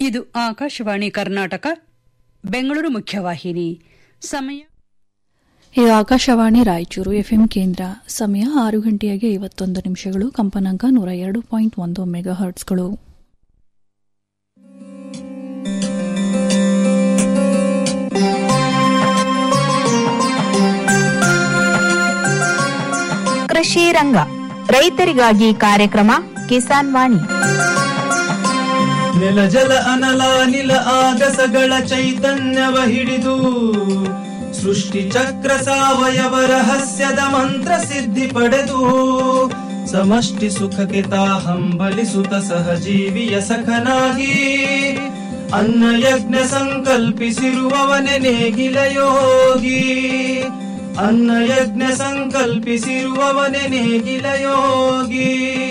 ಇದು ಆಕಾಶವಾಣಿ ಕರ್ನಾಟಕ ಬೆಂಗಳೂರು ಮುಖ್ಯವಾಹಿನಿ ಸಮಯ ಇದು ಆಕಾಶವಾಣಿ ರಾಯಚೂರು ಎಫ್ಎಂ ಕೇಂದ್ರ ಸಮಯ ಆರು ಗಂಟೆಯಾಗಿ ಐವತ್ತೊಂದು ನಿಮಿಷಗಳು ಕಂಪನಾಂಕ ನೂರ ಎರಡು ಪಾಯಿಂಟ್ ಒಂದು ಮೆಗಾ ಹರ್ಟ್ಸ್ಗಳು ಕೃಷಿ ರಂಗ ರೈತರಿಗಾಗಿ ಕಾರ್ಯಕ್ರಮ ಕಿಸಾನ್ ವಾಣಿ ನೆಲ ಜಲ ಅನಲ ನಿಲ ಆಗಸಗಳ ಚೈತನ್ಯವ ಹಿಡಿದು ಸೃಷ್ಟಿ ಚಕ್ರ ಸಾವಯವ ರಹಸ್ಯದ ಮಂತ್ರ ಸಿದ್ಧಿ ಪಡೆದು ಸಮಷ್ಟಿ ಸುಖಕ್ಕೆ ತಾ ಹಂಬಲಿಸುತ್ತ ಸಹಜೀವಿಯ ಸಖನಾಗಿ ಅನ್ನ ಯಜ್ಞ ಸಂಕಲ್ಪಿಸಿರುವವನೆ ನೇಗಿಲ ಯೋಗಿ ಅನ್ನ ಯಜ್ಞ ಸಂಕಲ್ಪಿಸಿರುವವನೆ ನೇಗಿಲ ಯೋಗಿ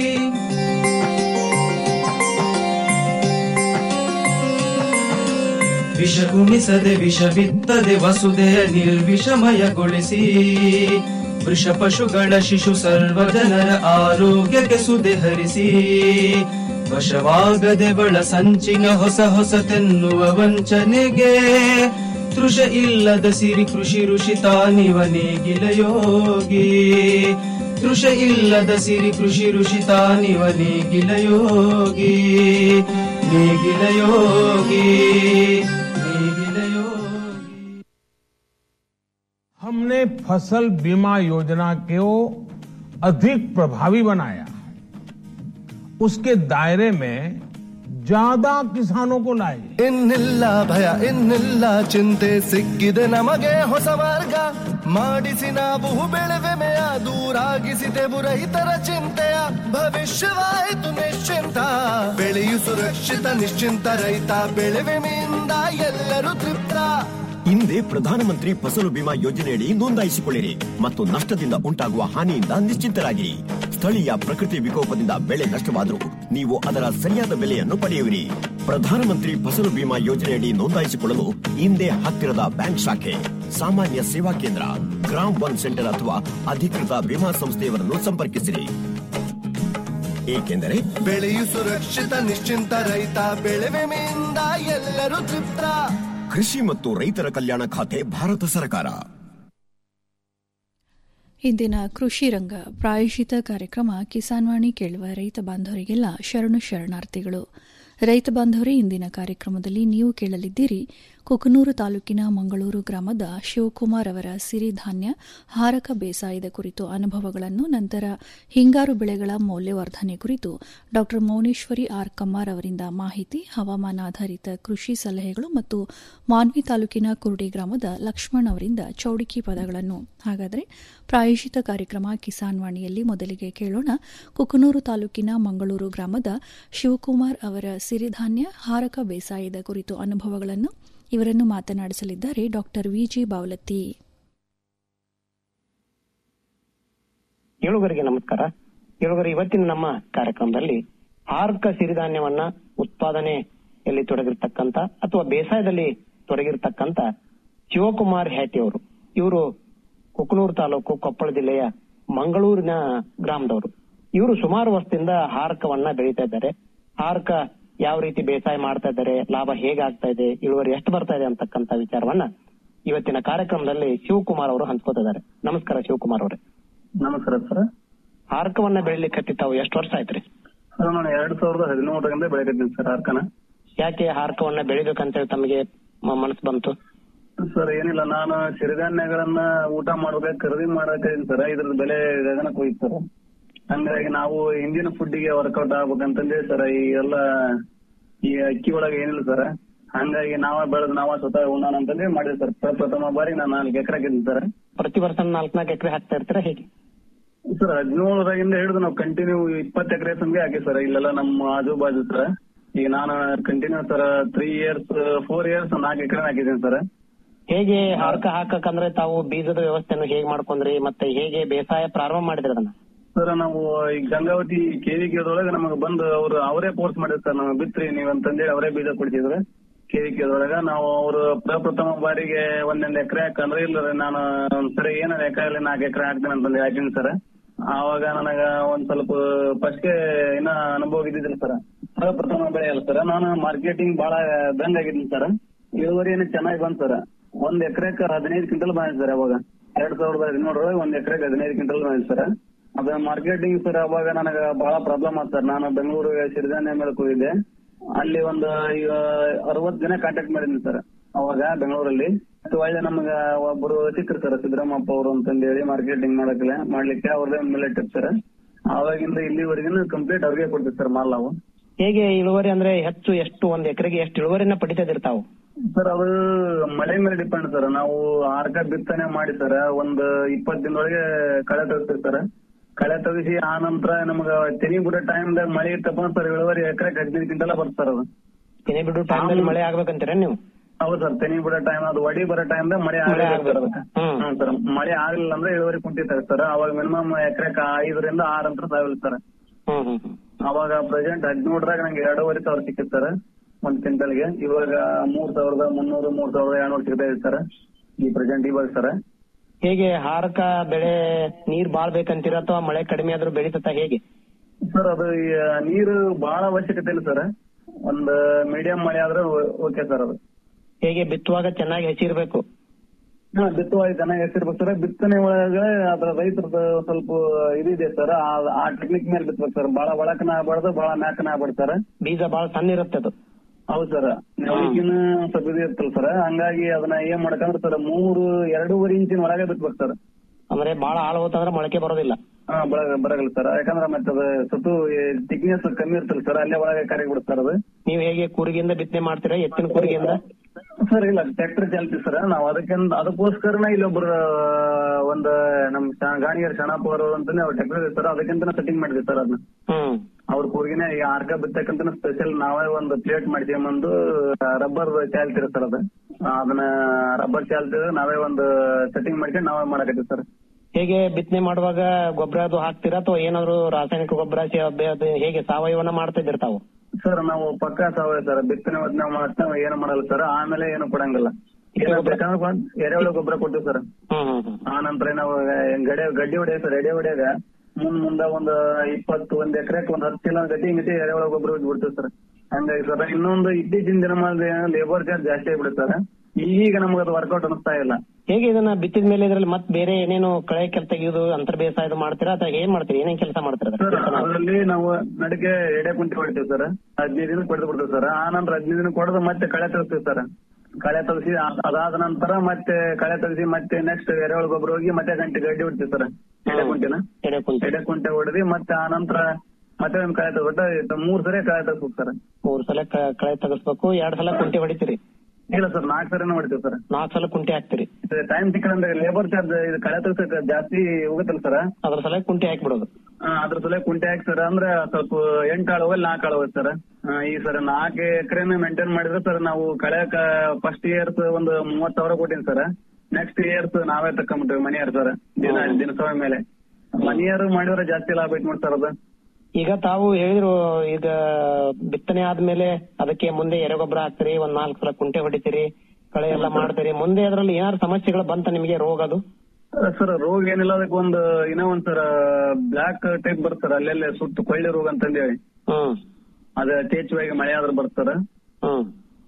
ವಿಷ ಉಣಿಸದೆ ವಿಷ ಬಿತ್ತದೆ ವಸುದೆಯ ನಿರ್ವಿಷಮಯಗೊಳಿಸಿ ವೃಷ ಪಶುಗಳ ಶಿಶು ಸರ್ವ ಜನರ ಆರೋಗ್ಯಕ್ಕೆ ಸುದೆ ಹರಿಸಿ ವಶವಾಗದೆ ಬಳ ಸಂಚಿನ ಹೊಸ ಹೊಸತೆನ್ನುವ ವಂಚನೆಗೆ ತೃಷ ಇಲ್ಲದ ಸಿರಿ ಕೃಷಿ ಋಷಿ ತಾನಿವ ನೇಗಿಲ ಯೋಗಿ ತೃಷ ಇಲ್ಲದ ಸಿರಿ ಕೃಷಿ ಋಷಿ ತಾನಿವ ನೇಗಿಲ ಯೋಗಿ ನೇಗಿಲ ಯೋಗಿ ನೇಗಿಲ ಯೋಗಿ हमने फसल बीमा योजना को अधिक प्रभावी बनाया उसके दायरे में ज्यादा किसानों को लाए ಇನ್ನಿಲ್ಲ ಭಯ ಇನ್ನಿಲ್ಲ ಚಿಂತೆ ಸಿಕ್ಕಿದೆ ನಮಗೆ ಹೊಸ ಮಾರ್ಗ ಮಾಡಿಸಿ ನಾವು ಬೆಳೆವೆಮೆಯ ದೂರಾಗಿಸಿದೆವು ರೈತರ ಚಿಂತೆಯ ಭವಿಷ್ಯವಾಯಿತು ನಿಶ್ಚಿಂತ ಬೆಳೆಯು ಸುರಕ್ಷಿತ ನಿಶ್ಚಿಂತ ರೈತ ಬೆಳೆವೆಮೆಯಿಂದ ಎಲ್ಲರೂ ತೃಪ್ತ ಹಿಂದೆ ಪ್ರಧಾನಮಂತ್ರಿ ಫಸಲು ಬಿಮಾ ಯೋಜನೆಯಡಿ ನೋಂದಾಯಿಸಿಕೊಳ್ಳಿರಿ ಮತ್ತು ನಷ್ಟದಿಂದ ಉಂಟಾಗುವ ಹಾನಿಯಿಂದ ನಿಶ್ಚಿಂತರಾಗಿರಿ ಸ್ಥಳೀಯ ಪ್ರಕೃತಿ ವಿಕೋಪದಿಂದ ಬೆಳೆ ನಷ್ಟವಾದರೂ ನೀವು ಅದರ ಸರಿಯಾದ ಬೆಲೆಯನ್ನು ಪಡೆಯುವಿರಿ ಪ್ರಧಾನಮಂತ್ರಿ ಫಸಲು ಬಿಮಾ ಯೋಜನೆಯಡಿ ನೋಂದಾಯಿಸಿಕೊಳ್ಳಲು ಹಿಂದೆ ಹತ್ತಿರದ ಬ್ಯಾಂಕ್ ಶಾಖೆ ಸಾಮಾನ್ಯ ಸೇವಾ ಕೇಂದ್ರ ಗ್ರಾಮ್ ಒನ್ ಸೆಂಟರ್ ಅಥವಾ ಅಧಿಕೃತ ವಿಮಾ ಸಂಸ್ಥೆಯವರನ್ನು ಸಂಪರ್ಕಿಸಿರಿ ಏಕೆಂದರೆ ಬೆಳೆಯು ಸುರಕ್ಷಿತ ನಿಶ್ಚಿಂತ ರೈತ ಬೆಳೆವೆಮೆಯಿಂದ ಎಲ್ಲರೂ ತೃಪ್ತ ಕೃಷಿ ಮತ್ತು ರೈತರ ಕಲ್ಯಾಣ ಖಾತೆ ಭಾರತ ಸರ್ಕಾರ ಇಂದಿನ ಕೃಷಿ ರಂಗ ಪ್ರಾಯೋಜಿತ ಕಾರ್ಯಕ್ರಮ ಕಿಸಾನ್ವಾಣಿ ಕೇಳುವ ರೈತ ಬಾಂಧವರಿಗೆಲ್ಲ ಶರಣು ಶರಣಾರ್ಥಿಗಳು ರೈತ ಬಾಂಧವರೇ ಇಂದಿನ ಕಾರ್ಯಕ್ರಮದಲ್ಲಿ ನೀವು ಕೇಳಲಿದ್ದೀರಿ ಕುಕನೂರು ತಾಲೂಕಿನ ಮಂಗಳೂರು ಗ್ರಾಮದ ಶಿವಕುಮಾರ್ ಅವರ ಸಿರಿಧಾನ್ಯ ಹಾರಕ ಬೇಸಾಯದ ಕುರಿತು ಅನುಭವಗಳನ್ನು ನಂತರ ಹಿಂಗಾರು ಬೆಳೆಗಳ ಮೌಲ್ಯವರ್ಧನೆ ಕುರಿತು ಡಾ ಮೌನೇಶ್ವರಿ ಆರ್ ಕಮ್ಮಾರ್ ಅವರಿಂದ ಮಾಹಿತಿ ಹವಾಮಾನಾಧಾರಿತ ಕೃಷಿ ಸಲಹೆಗಳು ಮತ್ತು ಮಾನ್ವಿ ತಾಲೂಕಿನ ಕುರುಡಿ ಗ್ರಾಮದ ಲಕ್ಷ್ಮಣ್ ಅವರಿಂದ ಚೌಡಿಕಿ ಪದಗಳನ್ನು ಹಾಗಾದರೆ ಪ್ರಾಯೋಜಿತ ಕಾರ್ಯಕ್ರಮ ಕಿಸಾನ್ ವಾಣಿಯಲ್ಲಿ ಮೊದಲಿಗೆ ಕೇಳೋಣ ಕುಕನೂರು ತಾಲೂಕಿನ ಮಂಗಳೂರು ಗ್ರಾಮದ ಶಿವಕುಮಾರ್ ಅವರ ಸಿರಿಧಾನ್ಯ ಹಾರಕ ಬೇಸಾಯದ ಕುರಿತು ಅನುಭವಗಳನ್ನು ಇವರನ್ನು ಮಾತನಾಡಿಸಲಿದ್ದಾರೆ ಡಾಕ್ಟರ್ ವಿಜಿ ಬಾವಲತ್ತಿ ಏಳುಗರಿಗೆ ನಮಸ್ಕಾರ ಏಳುಗರು ಇವತ್ತಿನ ನಮ್ಮ ಕಾರ್ಯಕ್ರಮದಲ್ಲಿ ಆರ್ಕ ಸಿರಿಧಾನ್ಯವನ್ನ ಉತ್ಪಾದನೆಯಲ್ಲಿ ತೊಡಗಿರ್ತಕ್ಕಂತ ಅಥವಾ ಬೇಸಾಯದಲ್ಲಿ ತೊಡಗಿರ್ತಕ್ಕಂತ ಶಿವಕುಮಾರ್ ಹ್ಯಾಟಿ ಅವರು ಇವರು ಕುಕನೂರು ತಾಲೂಕು ಕೊಪ್ಪಳ ಜಿಲ್ಲೆಯ ಮಂಗಳೂರಿನ ಗ್ರಾಮದವರು ಇವರು ಸುಮಾರು ವರ್ಷದಿಂದ ಹಾರಕವನ್ನ ಬೆಳೀತಾ ಇದ್ದಾರೆ ಹಾರಕ ಯಾವ ರೀತಿ ಬೇಸಾಯ ಮಾಡ್ತಾ ಇದ್ದಾರೆ ಲಾಭ ಹೇಗಾಗ್ತಾ ಇದೆ ಇಳುವರಿ ಎಷ್ಟು ಬರ್ತಾ ಇದೆ ಅಂತಕ್ಕಂತ ವಿಚಾರವನ್ನ ಇವತ್ತಿನ ಕಾರ್ಯಕ್ರಮದಲ್ಲಿ ಶಿವಕುಮಾರ್ ಅವರು ಹಂಚ್ಕೋತಿದ್ದಾರೆ ನಮಸ್ಕಾರ ಶಿವಕುಮಾರ್ ಅವರೇ ನಮಸ್ಕಾರ ಸರ್ ಹಾರ್ಕವನ್ನ ಬೆಳಿಲಿಕ್ಕೆ ತಾವು ಎಷ್ಟು ವರ್ಷ ಆಯ್ತ್ರಿ ಸರ್ ನಾನು ಎರಡ್ ಸಾವಿರದ ಹದಿನೇಳರಿಂದ ಬೆಳಕತ್ತೀನಿ ಸರ್ ಆರ್ಕನ ಯಾಕೆ ಹಾರ್ಕವನ್ನ ಬೆಳಿಬೇಕಂತೇಳಿ ತಮಗೆ ಮ- ಮನಸ್ಸು ಬಂತು ಸರ್ ಏನಿಲ್ಲ ನಾನು ಸಿರಿಧಾನ್ಯಗಳನ್ನ ಊಟ ಮಾಡ್ಬೇಕು ಖರೀದಿ ಮಾಡಕ್ಕೆ ಸರ್ ಇದ್ರದ್ದು ಬೆಲೆ ಗಗನಕ್ಕೆ ಹೋಯ್ತು ಸರ್ ಹಂಗಾಗಿ ನಾವು ಇಂದಿನ ಫುಡ್ಗೆ ವರ್ಕೌಟ್ ಆಗ್ಬೇಕಂತಂದೇಳಿ ಸರ್ ಈ ಎಲ್ಲ ಈ ಅಕ್ಕಿ ಒಳಗೆ ಏನಿಲ್ಲ ಸರ್ ಹಂಗಾಗಿ ನಾವ ಬೆಳೆದು ನಾವ ಸ್ವತಃ ಉಣ್ಣೋಣ ಅಂತಂದೇಳಿ ಮಾಡಿದ್ವಿ ಸರ್ ಪ್ರಪ್ರಥಮ ಬಾರಿ ನಾನು ನಾಲ್ಕು ಎಕರೆ ಹಾಕಿದ್ದೀನಿ ಸರ್ ಪ್ರತಿ ವರ್ಷ ನಾಲ್ಕು ನಾಲ್ಕು ಎಕರೆ ಹಾಕ್ತಾ ಇರ್ತೀರಾ ಹೇಗೆ ಸರ್ ಹದಿನೇಳರಾಗಿಂದ ಹಿಡಿದು ನಾವು ಕಂಟಿನ್ಯೂ ಇಪ್ಪತ್ತು ಎಕರೆ ಸಂಗೆ ಹಾಕಿ ಸರ್ ಇಲ್ಲೆಲ್ಲ ನಮ್ಮ ಆಜು ಬಾಜು ಸರ್ ಈಗ ನಾನು continue sir three years four years ನಾಲ್ಕು ಎಕರೆ ಹಾಕಿದ್ದೀನಿ ಸರ್ ಹೇಗೆ ಹಾರ್ಕ ಹಾಕಕಂದ್ರೆ ತಾವು ಬೀಜದ ವ್ಯವಸ್ಥೆಯನ್ನು ಹೇಗೆ ಮಾಡ್ಕೊಂಡ್ರಿ ಮತ್ತೆ ಹೇಗೆ ಬೇಸಾಯ ಪ್ರಾರಂಭ ಮಾಡಿದ್ರಿ ಅದನ್ನ ಸರ್ ನಾವು ಈ ಗಂಗಾವತಿ ಕೆವಿಕೆದೊಳಗೆ ನಮಗೆ ಬಂದು ಅವರು ಅವರೇ ಫೋರ್ಸ್ ಮಾಡಿದ್ರು ಸರ್ ನಮಗೆ ಬಿತ್ರಿ ನೀವು ಅಂತಂದೇಳಿ ಅವರೇ ಬೀಜ ಕೊಡ್ತಿದ್ರು ಕೆವಿಕೆದೊಳಗ ನಾವು ಅವರು ಪ್ರಪ್ರಥಮ ಬಾರಿಗೆ ಒಂದೊಂದು ಎಕರೆ ಹಾಕಂದ್ರೆ ಇಲ್ಲ ರೀ ನಾನು ಸರಿ ಏನಾರ ಎಕರೆ ನಾಲ್ಕು ಎಕರೆ ಹಾಕ್ತೇನೆ ಅಂತಂದು ಹಾಕಿನಿ ಸರ್ ಆವಾಗ ನನಗ ಒಂದ್ ಸ್ವಲ್ಪ ಫಸ್ಟ್ಗೆ ಇನ್ನ ಅನುಭವ ಇದ್ದಿದ್ದಿಲ್ಲ ಸರ್ ಅದು ಪ್ರಥಮ ಬೆಳೆ ಅಲ್ಲ ಸರ್ ನಾನು ಮಾರ್ಕೆಟಿಂಗ್ ಬಹಳ ದಂಗ್ ಆಗಿದ್ದೀನಿ ಸರ್ ಇಳುವರಿ ಏನು ಚೆನ್ನಾಗಿ ಬಂದ್ ಸರ್ ಒಂದ್ ಎಕರೆಕ್ ಹದಿನೈದು ಕ್ವಿಂಟಲ್ ಬಂದಿದೆ ಸರ್ ಅವಾಗ ಎರಡ್ ಸಾವಿರದ ಹದಿನೇಳರೊಳಗೆ ಒಂದ್ ಎಕರೆಕ್ ಹದಿನೈದು ಕ್ವಿಂಟಲ್ ಬಂದಿದೆ ಸರ್ ಅದ ಮಾರ್ಕೆಟಿಂಗ್ ಸರ್ ಅವಾಗ ನನಗ ಬಹಳ ಪ್ರಾಬ್ಲಮ್ ಆಯ್ತು ಸರ್ ನಾನು ಬೆಂಗಳೂರು ಸಿರಿಧಾನ್ಯ ಮೇಳಕ್ ಹೋಗಿದ್ದೆ ಅಲ್ಲಿ ಒಂದು ಈಗ ಅರವತ್ ದಿನ ಕಾಂಟ್ಯಾಕ್ಟ್ ಮಾಡಿದ್ದೀನಿ ಸರ್ ಅವಾಗ ಬೆಂಗಳೂರಲ್ಲಿ ಮತ್ತೆ ಒಳ್ಳೆ ನಮಗ ಒಬ್ರು ಸಿಕ್ಕರು ಸರ್ ಸಿದ್ದರಾಮಪ್ಪ ಅವರು ಅಂತಂದು ಹೇಳಿ ಮಾರ್ಕೆಟಿಂಗ್ ಮಾಡಕ್ಕೆ ಮಾಡ್ಲಿಕ್ಕೆ ಅವ್ರದೇ ಮಿಲೆಟ್ ಸರ್ ಅವಾಗಿಂದ ಇಲ್ಲಿವರೆಗಿನ ಕಂಪ್ಲೀಟ್ ಅವ್ರಿಗೆ ಕೊಡ್ತೀವಿ ಸರ್ ಮಾಲ್ ನಾವು ಹೇಗೆ ಇಳುವರಿ ಅಂದ್ರೆ ಹೆಚ್ಚು ಎಷ್ಟು ಒಂದ್ ಎಕರೆಗೆ ಎಷ್ಟು ಇಳುವರಿನ ಪಡಿತಾ ಇದ್ದೀರಿ ತಾವು ಸರ್ ಅದು ಮಳೆ ಮೇಲೆ ಡಿಪೆಂಡ್ ಸರ್ ನಾವು ಆರ್ಕ ಬಿತ್ತನೆ ಮಾಡಿ ಸರ್ ಒಂದ್ ಇಪ್ಪತ್ ದಿನದೊಳಗೆ ಕಳೆ ತೆಗಿಸ್ತೀವಿ ಸರ್ ಕಳೆ ತೆಗಿಸಿ ಆ ನಂತರ ನಮಗ ತೆನಿ ಬಿಡೋ ಟೈಮ್ದಾಗ ಮಳೆ ಇತ್ತಪ್ಪ ಸರ್ ಇಳುವರಿ ಎಕರೆಗೆ ಹದಿನೈದು ಕ್ವಿಂಟಲ್ ಬರ್ತದೆ ಸರ್ ಅದು ತೆನೆ ಬಿಡು ಟೈಮ್ದಲ್ಲಿ ಮಳೆ ಆಗ್ಬೇಕಂತೀರ ನೀವು ಹೌದು ಸರ್ ತೆನಿ ಬಿಡೋ ಟೈಮ್ ಅದು ಒಡಿ ಬರೋ ಟೈಮ್ದಾಗ ಮಳೆ ಮಳೆ ಆಗಬೇಕು ಸರ್ ಆಗ್ಬೇಕು. ಹ್ಮ್. ಹ್ಮ್ ಸರ್ ಮಳೆ ಆಗ್ಲಿಲ್ಲ ಅಂದ್ರೆ ಇಳುವರಿ ಕುಂಠಿತ ಸರ್ ಅವಾಗ ಮಿನಿಮಮ್ ಎಕರೆಕ್ ಐದರಿಂದ ಆರ್ ಅಂತ ಸಾವಿರ ಸರ್ ಹ್ಮ್ ಹ್ಮ್ ಹ್ಮ್ ಅವಾಗ ಪ್ರೆಸೆಂಟ್ ಹದಿಮೂರರಾಗ ನಂಗೆ ಎರಡೂವರೆ ಸಾವಿರ ಸಿಕ್ಕಿತ್ತು ಸರ್ ಒಂದ್ ಕ್ವಿಂಟಲ್ಗೆ ಇವಾಗ ಮೂರ್ ಸಾವಿರದ ಮುನ್ನೂರು ಮೂರ್ ಸಾವಿರದ ಎರಡ್ನೂರು ಸಿಗ್ತಾ ಇದೆ ಸರ್ ಈ ಪ್ರೆಸೆಂಟ್ ಇವಾಗ ಸರ್ ಹೇಗೆ ಹಾರಕ ಬೆಳೆ ನೀರ್ ಬಾಳ್ ಬೇಕಂತೀರ ಅಥವಾ ಮಳೆ ಕಡಿಮೆ ಆದ್ರೂ ಬೆಳಿತತ್ತ ಹೇಗೆ ಸರ್ ಅದು ಈ ನೀರು ಬಹಳ ಅವಶ್ಯಕತೆ ಇಲ್ಲ ಸರ್ ಒಂದ್ ಮೀಡಿಯಂ ಮಳೆ ಆದ್ರೆ ಓಕೆ ಸರ್ ಅದು ಹೇಗೆ ಬಿತ್ತುವಾಗ ಚೆನ್ನಾಗಿ ಹಸಿರ್ಬೇಕು ಹಾ ಬಿತ್ತುವಾಗ ಚೆನ್ನಾಗಿ ಹೆಸರ್ಬೇಕು ಸರ್ ಬಿತ್ತನೆ ಒಳಗ ಅದ್ರ ರೈತರದ ಸ್ವಲ್ಪ ಇದಿದೆ ಸರ್ ಆ ಟೆಕ್ನಿಕ್ ಮೇಲೆ ಬಿತ್ಬೇಕು ಸರ್ ಬಹಳ ಒಳಕನ ಆಗ್ಬಾರ್ದು ಬಹಳ ಮ್ಯಾಕನ ಆಗ್ಬಾರ್ದು ಸರ್ ಬೀಜ ಬಾಳ ಸಣ್ಣ ಇರುತ್ತೆ ಅದು ಹೌದು ಸರ್ ನೆವಳಿಕಿನ ಸ್ವಲ್ಪ ಇದು ಇರ್ತಲ್ಲ ಸರ್ ಹಂಗಾಗಿ ಅದನ್ನ ಏನ್ ಮಾಡಕಂದ್ರೆ ಸರ್ ಮೂರು ಎರಡೂವರೆ ಇಂಚಿನ ಒಳಗೆ ಬಿತ್ಬೇಕು ಸರ್ ಅಂದ್ರೆ ಬಾಳ ಆಳ ಹೋತಂದ್ರೆ ಮೊಳಕೆ ಬರೋದಿಲ್ಲ ಹಾ ಬರ ಬರಗಲ್ಲ ಸರ್ ಯಾಕಂದ್ರೆ ಮತ್ತೆ ಅದು ಸುತ್ತು ಥಿಕ್ನೆಸ್ ಕಮ್ಮಿ ಇರ್ತಲ್ಲ ಸರ್ ಅಲ್ಲೇ ಒಳಗೆ ಕರಗಿ ಬಿಡುತ್ತೆ ಸರ್ ಅದು ನೀವ್ ಹೇಗೆ ಕೂರಿಗೆಯಿಂದ ಬಿತ್ತನೆ ಮಾಡ್ತೀರಾ ಎತ್ತಿನ ಕೂರಿಗೆಯಿಂದ ಸರ್ ಇಲ್ಲ ಟ್ರ್ಯಾಕ್ಟರ್ ಚಾಲ್ತಿ ಸರ್ ನಾವು ಅದಕ್ಕೆ ಅದಕ್ಕೋಸ್ಕರನೇ ಇಲ್ಲೊಬ್ರು ಒಂದ್ ನಮ್ ಶ- ಗಾಣಿಯರ್ ಶಣಪ್ಪ ಅವರು ಅಂತಾನೆ ಅವ್ರ ಟ್ರ್ಯಾಕ್ಟರ್ ಸರ್ ಅದಕ್ಕಿಂತ ಸೆಟ್ಟಿಂಗ್ ಮಾಡಿದ್ವಿ ಸರ್ ಅದನ್ನ ಹ್ಮ್ ಅವ್ರ ಕೂರ್ಗಿನೇ ಈ ಆರ್ಕ ಬಿತ್ತಕ್ಕಂತ ಸ್ಪೆಷಲ್ ನಾವೇ ಒಂದು ಪ್ಲೇಟ್ ಮಾಡ್ಕೊಂಬಂದು ರಬ್ಬರ್ ಚಾಲ್ತಿ ಇರುತ್ತೆ ಸರ್ ಅದು ಅದನ್ನ ರಬ್ಬರ್ ಚಾಲ್ತಿ ನಾವೇ ಒಂದು ಸೆಟ್ಟಿಂಗ್ ಮಾಡ್ಕೊಂಡು ನಾವೇ ಮಾಡಕತ್ತೀವಿ ಸರ್ ಹೇಗೆ ಬಿತ್ತನೆ ಮಾಡುವಾಗ ಗೊಬ್ಬರ ಅದು ಹಾಕ್ತೀರಾ ಅಥವಾ ಏನಾದ್ರು ರಾಸಾಯನಿಕ ಗೊಬ್ಬರ ಅದು ಹೇಗೆ ಸಾವಯವನ ಮಾಡ್ತಾ ಇದ್ದೀರ ತಾವು ಸರ್ ನಾವು ಪಕ್ಕಾ ಸಾವಯವ ಸರ್ ಬಿತ್ತನೆ ನಾವು ಮಾಡ್ತಾ ಏನು ಮಾಡಲ್ಲ ಸರ್ ಆಮೇಲೆ ಏನು ಕೊಡಂಗಿಲ್ಲ ಏನೋ ಬೇಕಂದ್ರೆ ಬಂದ್ ಎರೆಹುಳು ಗೊಬ್ಬರ ಕೊಡ್ತೀವಿ ಸರ್ ಹ್ಮ್ ಹ್ಮ್ ಹ್ಮ್ ಆ ನಂತರ ನಾವು ಗಡೆ ಗಡ್ಡಿ ಹೊಡೆಯ ಸರ್ ಎಡೆ ಹೊಡೆಯಾಗ ಮುಂದ್ ಮುಂದ ಒಂದ್ ಇಪ್ಪತ್ತು ಒಂದ್ ಎಕರೆಕ್ ಒಂದ್ ಹತ್ತು ಕಿಲೋ ಗಡ್ಡಿ ಮಿತಿ ಎರೆಹುಳ ಗೊಬ್ಬರ ಬಿಡ್ತೀವಿ ಸರ್ ಹಂಗಾಗಿ ಸರ್ ಇನ್ನೊಂದು ಇತ್ತೀಚಿನ ದಿನಮಾನದ ಲೇಬರ್ ಚಾರ್ಜ್ ಜಾಸ್ತಿ ಆಗ್ಬಿಡುತ್ತೆ ಸರ್ ಈಗ ನಮ್ಗೆ ಅದು ವರ್ಕೌಟ್ ಅನಿಸ್ತಾ ಇಲ್ಲ ಹೇಗೆ ಇದನ್ನ ಬಿತ್ತಿದ ಮೇಲೆ ಇದ್ರಲ್ಲಿ ಮತ್ತೆ ಬೇರೆ ಏನೇನು ಕಳೆ ಕೆಲ ತೆಗೆಯೋದು ಅಂತರ್ ಬೇಸಾಯದು ಮಾಡ್ತೀರಾ ಅಥವಾ ಏನ್ ಮಾಡ್ತೀರಿ ಏನೇನ್ ಕೆಲಸ ಮಾಡ್ತೀರಾ ಸರ್ ಅದರಲ್ಲಿ ನಾವು ನಡಿಗೆ ಎಡೆ ಕುಂಟಿ ಹೊಡಿತೀವಿ ಸರ್ ಹದಿನೈದು ದಿನ ಕೊಡ್ದು ಬಿಡ್ತೀವಿ ಸರ್ ಆ ನಂತರ ಹದಿನೈದು ದಿನ ಕೊಡದು ಮತ್ತೆ ಕಳೆ ತೆಗಿಸ್ತೀವಿ ಸರ್ ಕಳೆ ತೆಗಿಸಿ ಅದಾದ ನಂತರ ಮತ್ತೆ ಕಳೆ ತೆಗಿಸಿ ಮತ್ತೆ ನೆಕ್ಸ್ಟ್ ಎರೆಹುಳ ಗೊಬ್ಬರ ಹೋಗಿ ಮತ್ತೆ ಗಂಟೆ ಗಡ್ಡಿ ಹೊಡಿತೀವಿ ಸರ್ ಎಡೆ ಕುಂಟಿನ ಎಡೆ ಕುಂಟೆ ಎಡೆ ಕುಂಟೆ ಹೊಡೆದಿ ಮತ್ತೆ ಆ ನಂತರ ಮತ್ತೆ ಒಂದ್ ಕಳೆ ತೆಗ್ಬಿಟ್ಟು ಮೂರ್ ಸರಿ ಕಳೆ ತೆಗಿಸ್ಬೇಕು ಸರ್ ಮೂರ್ ಸಲ ಕ- ಕಳೆ ತೆಗಿಸ್ಬೇಕು ಎರಡ್ ಸಲ ಕುಂಟೆ ಹೊಡಿತೀರಿ ಇಲ್ಲ ಸರ್ ನಾಲ್ಕು ಸರಿನೂ ಹೊಡಿತೀವಿ ಸರ್ ನಾಲ್ಕ್ ಸಲ ಕುಂಟೆ ಹಾಕ್ತೀರಿ ಟೈಮ್ ಸಿಕ್ಕಂದ್ರೆ ಲೇಬರ್ ಚಾರ್ಜ್ ಇದು ಕಳೆ ತೆಗ್ಸಕ್ ಜಾಸ್ತಿ ಹೋಗುತ್ತಲ್ಲ ಸರ್ ಅದ್ರ ಸಲ ಕುಂಟೆ ಹಾಕ್ಬಿಡೋದು ಅದ್ರ ಸಲ ಕುಂಟೆ ಹಾಕಿ ಸರ್ ಅಂದ್ರೆ ಸ್ವಲ್ಪ ಎಂಟು ಆಳು ಹೋಗಿ ನಾಲ್ಕು ಆಳು ಹೋಗಿ ಸರ್ ಈ ಸರ್ ನಾಲ್ಕು ಎಕರೆನ ಮೇಂಟೈನ್ ಮಾಡಿದ್ರೆ ಸರ್ ನಾವು ಕಳೆಯಕ ಫಸ್ಟ್ ಇಯರ್ಸ್ ಒಂದು ಮೂವತ್ ಸಾವಿರ ಕೊಟ್ಟಿನಿ ಸರ್ ನೆಕ್ಸ್ಟ್ ಇಯರ್ಸ್ ನಾವೇ ತಕೊಂಬಿಟ್ಟಿವಿ ಮನಿಯರ್ ಸರ್ ದಿನ ದಿನಸವ ಮೇಲೆ ಮನಿಯರ್ ಮಾಡಿದ್ರೆ ಜಾಸ್ತಿ ಲಾಭ ಐತಿ ನೋಡಿ ಸರ್ ಅದು ಈಗ ತಾವು ಹೇಳಿದ್ರು ಈಗ ಬಿತ್ತನೆ ಆದ್ಮೇಲೆ ಅದಕ್ಕೆ ಮುಂದೆ ಎರೆಗೊಬ್ಬರ ಹಾಕ್ತೀರಿ ಒಂದ್ ನಾಲ್ಕು ಸಲ ಕುಂಟೆ ಹೊಡಿತೀರಿ ಕಳೆ ಎಲ್ಲ ಮಾಡ್ತೀರಿ ಮುಂದೆ ಅದ್ರಲ್ಲಿ ಏನಾದ್ರು ಸಮಸ್ಯೆಗಳು ಬಂತ ನಿಮಗೆ ರೋಗ ಅದು ಸರ್ ರೋಗ ಏನಿಲ್ಲ ಅದಕ್ಕೆ ಒಂದು ಇನ್ನೂ ಒಂದ್ ಸರ್ ಬ್ಲಾಕ್ ಟೈಪ್ ಬರ್ತಾರ ಅಲ್ಲೆಲ್ಲ ಸುಟ್ಟು ಕೊಳ್ಳಿ ರೋಗ ಅಂತಂದೇಳಿ ಹ್ಮ್ ಅದ ಯಥೇಚ್ಛವಾಗಿ ಮಳೆ ಆದ್ರೆ ಬರ್ತಾರ ಹ್ಮ್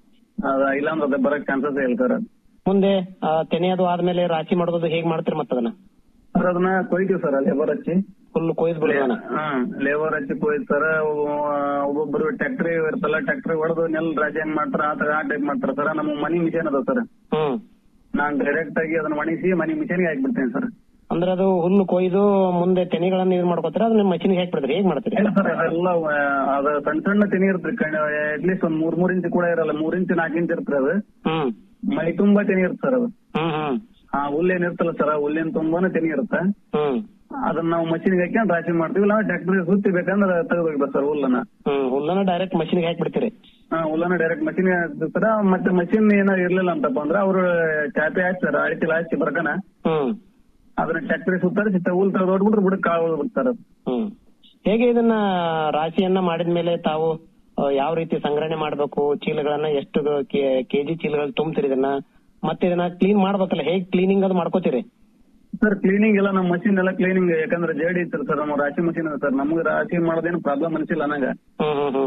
ಅದ ಇಲ್ಲಾಂದ್ರೆ ಅದ ಬರಕ್ ಚಾನ್ಸಸ್ ಹೇಳ್ತಾರ ಮುಂದೆ ಆ, ತೆನೆ ಅದು ಆದ್ಮೇಲೆ ರಾಶಿ ಮಾಡೋದು ಹೇಗ್ ಮಾಡ್ತೀರಿ ಮತ್ತದನ್ನ ಸರ್ ಅದನ್ನ ಕೊಯ್ತೀವಿ ಸರ್ ಲೇಬರ್ ಹಚ್ಚಿ ಫುಲ್ ಕೊಯ್ದು ಬಿಡೋದನ್ನ ಹ್ಮ್ ಲೇಬರ್ ಹಚ್ಚಿ ಕೊಯ್ತಾರ ಒಬ್ಬೊಬ್ರು ಟ್ಯಾಕ್ಟ್ರಿ ಇರ್ತಲ್ಲ ಟ್ಯಾಕ್ಟ್ರಿ ಹೊಡೆದು ನೆಲ್ ರಾಶಿ ಹೆಂಗ್ ಮಾಡ್ತಾರ ಆ ತರ ಆ ಟೈಪ್ ಮಾಡ್ತಾರ ಸರ್ ನಮ್ಮ ಮನಿ ಮಿಷನ್ ಅದ ಸರ್ ಹ್ಮ್ ನಾನ್ ಡೈರೆಕ್ಟ್ ಆಗಿ ಅದನ್ನ ಒಣಗಿಸಿ ಮನಿ ಮಿಷನ್ಗೆ ಹಾಕ್ಬಿಡ್ತೇನೆ ಸರ್ ಅಂದ್ರೆ ಅದು ಹುಲ್ಲು ಕೊಯ್ದು ಮುಂದೆ ತೆನೆಗಳನ್ನ ಇದು ಮಾಡ್ಕೋತೀರ ಅದನ್ನ ಮಷಿನ್ಗೆ ಹಾಕ್ಬಿಡ್ತೀರಿ ಹೇಗ್ ಮಾಡ್ತೀರಿ ಇಲ್ಲ ಸರ್ ಅದೆಲ್ಲ ಆ, ಅದ ಸಣ್ಣ ಸಣ್ಣ ತೆನಿ ಇರ್ತರಿ ಅಟ್ಲೀಸ್ಟ್ ಒಂದ್ ಮೂರ್ ಮೂರ್ ಇಂಚ್ ಕೂಡ ಇರಲ್ಲ ಮೂರ್ ಇಂಚ್ ನಾಲ್ಕು ಇಂಚ್ ಇರ್ತರಿ ಅದು ಹ್ಮ್ ಮೈ ತುಂಬಾ ತೆನಿ ಇರುತ್ತೆ ಸರ್ ಅದು ಹ್ಮ್ ಹ್ಮ್ ಆ ಹುಲ್ಲೇನ್ ಇರ್ತಲ್ಲ ಸರ್ ಹುಲ್ಲಿನ ತುಂಬಾನೇ ತೆನಿ ಇರುತ್ತೆ ಹ್ಮ್ ಅದನ್ನ ನಾವು ಮಷಿನ್ಗೆ ಹಾಕಿ ರಾಶಿ ಮಾಡ್ತೀವಿ ನಾವು ಟ್ಯಾಕ್ಟ್ರಿ ಸುತ್ತಿ ಬೇಕಂದ್ರೆ ತೆಗೆದು ಹೋಗ್ಬೇಕು ಸರ್ ಹುಲ್ಲನ್ನ ಹ್ಮ್ ಹುಲ್ಲನ್ನ ಡೈರೆಕ್ಟ್ ಮಷಿನ್ಗೆ ಹಾಕ್ಬಿಡ್ತೀರಿ ಹಾ, ಹುಲ್ಲನ್ನ ಡೈರೆಕ್ಟ್ ಮಷಿನ್ ಹಾಕ್ತಾರ ಮತ್ತೆ ಮಷಿನ್ ಏನಾದ್ರು ಇರ್ಲಿಲ್ಲ ಅಂತಪ್ಪ ಅಂದ್ರೆ ಅವರು ಚಾಪೆ ಹಾಕ್ತಾರ ಅಳಿತಿಲ್ಲ ಹಾಕಿ ಬರ್ಕನ ಹ್ಮ್ ಅದನ್ನ ಟ್ಯಾಕ್ಟ್ರಿ ಸುತ್ತಾರೆ ಸಿತ್ತ ಹುಲ್ ತೆಗೆದು ಹೊಡ್ಬಿಟ್ರೆ ಬುಡಕ್ ಕಾಳು ಬಿಡ್ತಾರ ಹ್ಮ್ ಹೇಗೆ ಇದನ್ನ ರಾಶಿಯನ್ನ ಮಾಡಿದ್ಮೇಲೆ ತಾವು ಆ, ಯಾವ ರೀತಿ ಸಂಗ್ರಹಣೆ ಮಾಡ್ಬೇಕು ಚೀಲಗಳನ್ನ ಎಷ್ಟು ಕೆಜಿ ಚೀಲಗಳು ತುಂಬ್ತೀರಿ ಇದನ್ನ ಮತ್ತೆ ಇದನ್ನ ಕ್ಲೀನ್ ಮಾಡ್ಬೇಕಲ್ಲ ಹೇಗ್ ಕ್ಲೀನಿಂಗ್ ಅದು ಮಾಡ್ಕೋತೀರಿ ಸರ್ ಕ್ಲೀನಿಂಗ್ ಎಲ್ಲ ನಮ್ಮ ಮಷಿನ್ ಎಲ್ಲ ಕ್ಲೀನಿಂಗ್ ಯಾಕಂದ್ರೆ ಜೇಡಿ ಇತ್ತು ಸರ್ ನಮ್ಮ ರಾಶಿ ಮಷಿನ್ ಸರ್ ನಮ್ಗೆ ರಾಶಿ ಮಾಡೋದೇನು ಪ್ರಾಬ್ಲಮ್ ಅನ್ಸಿಲ್ಲ ನಂಗ ಹ್ಮ್ ಹ್ಮ್ ಹ್ಮ್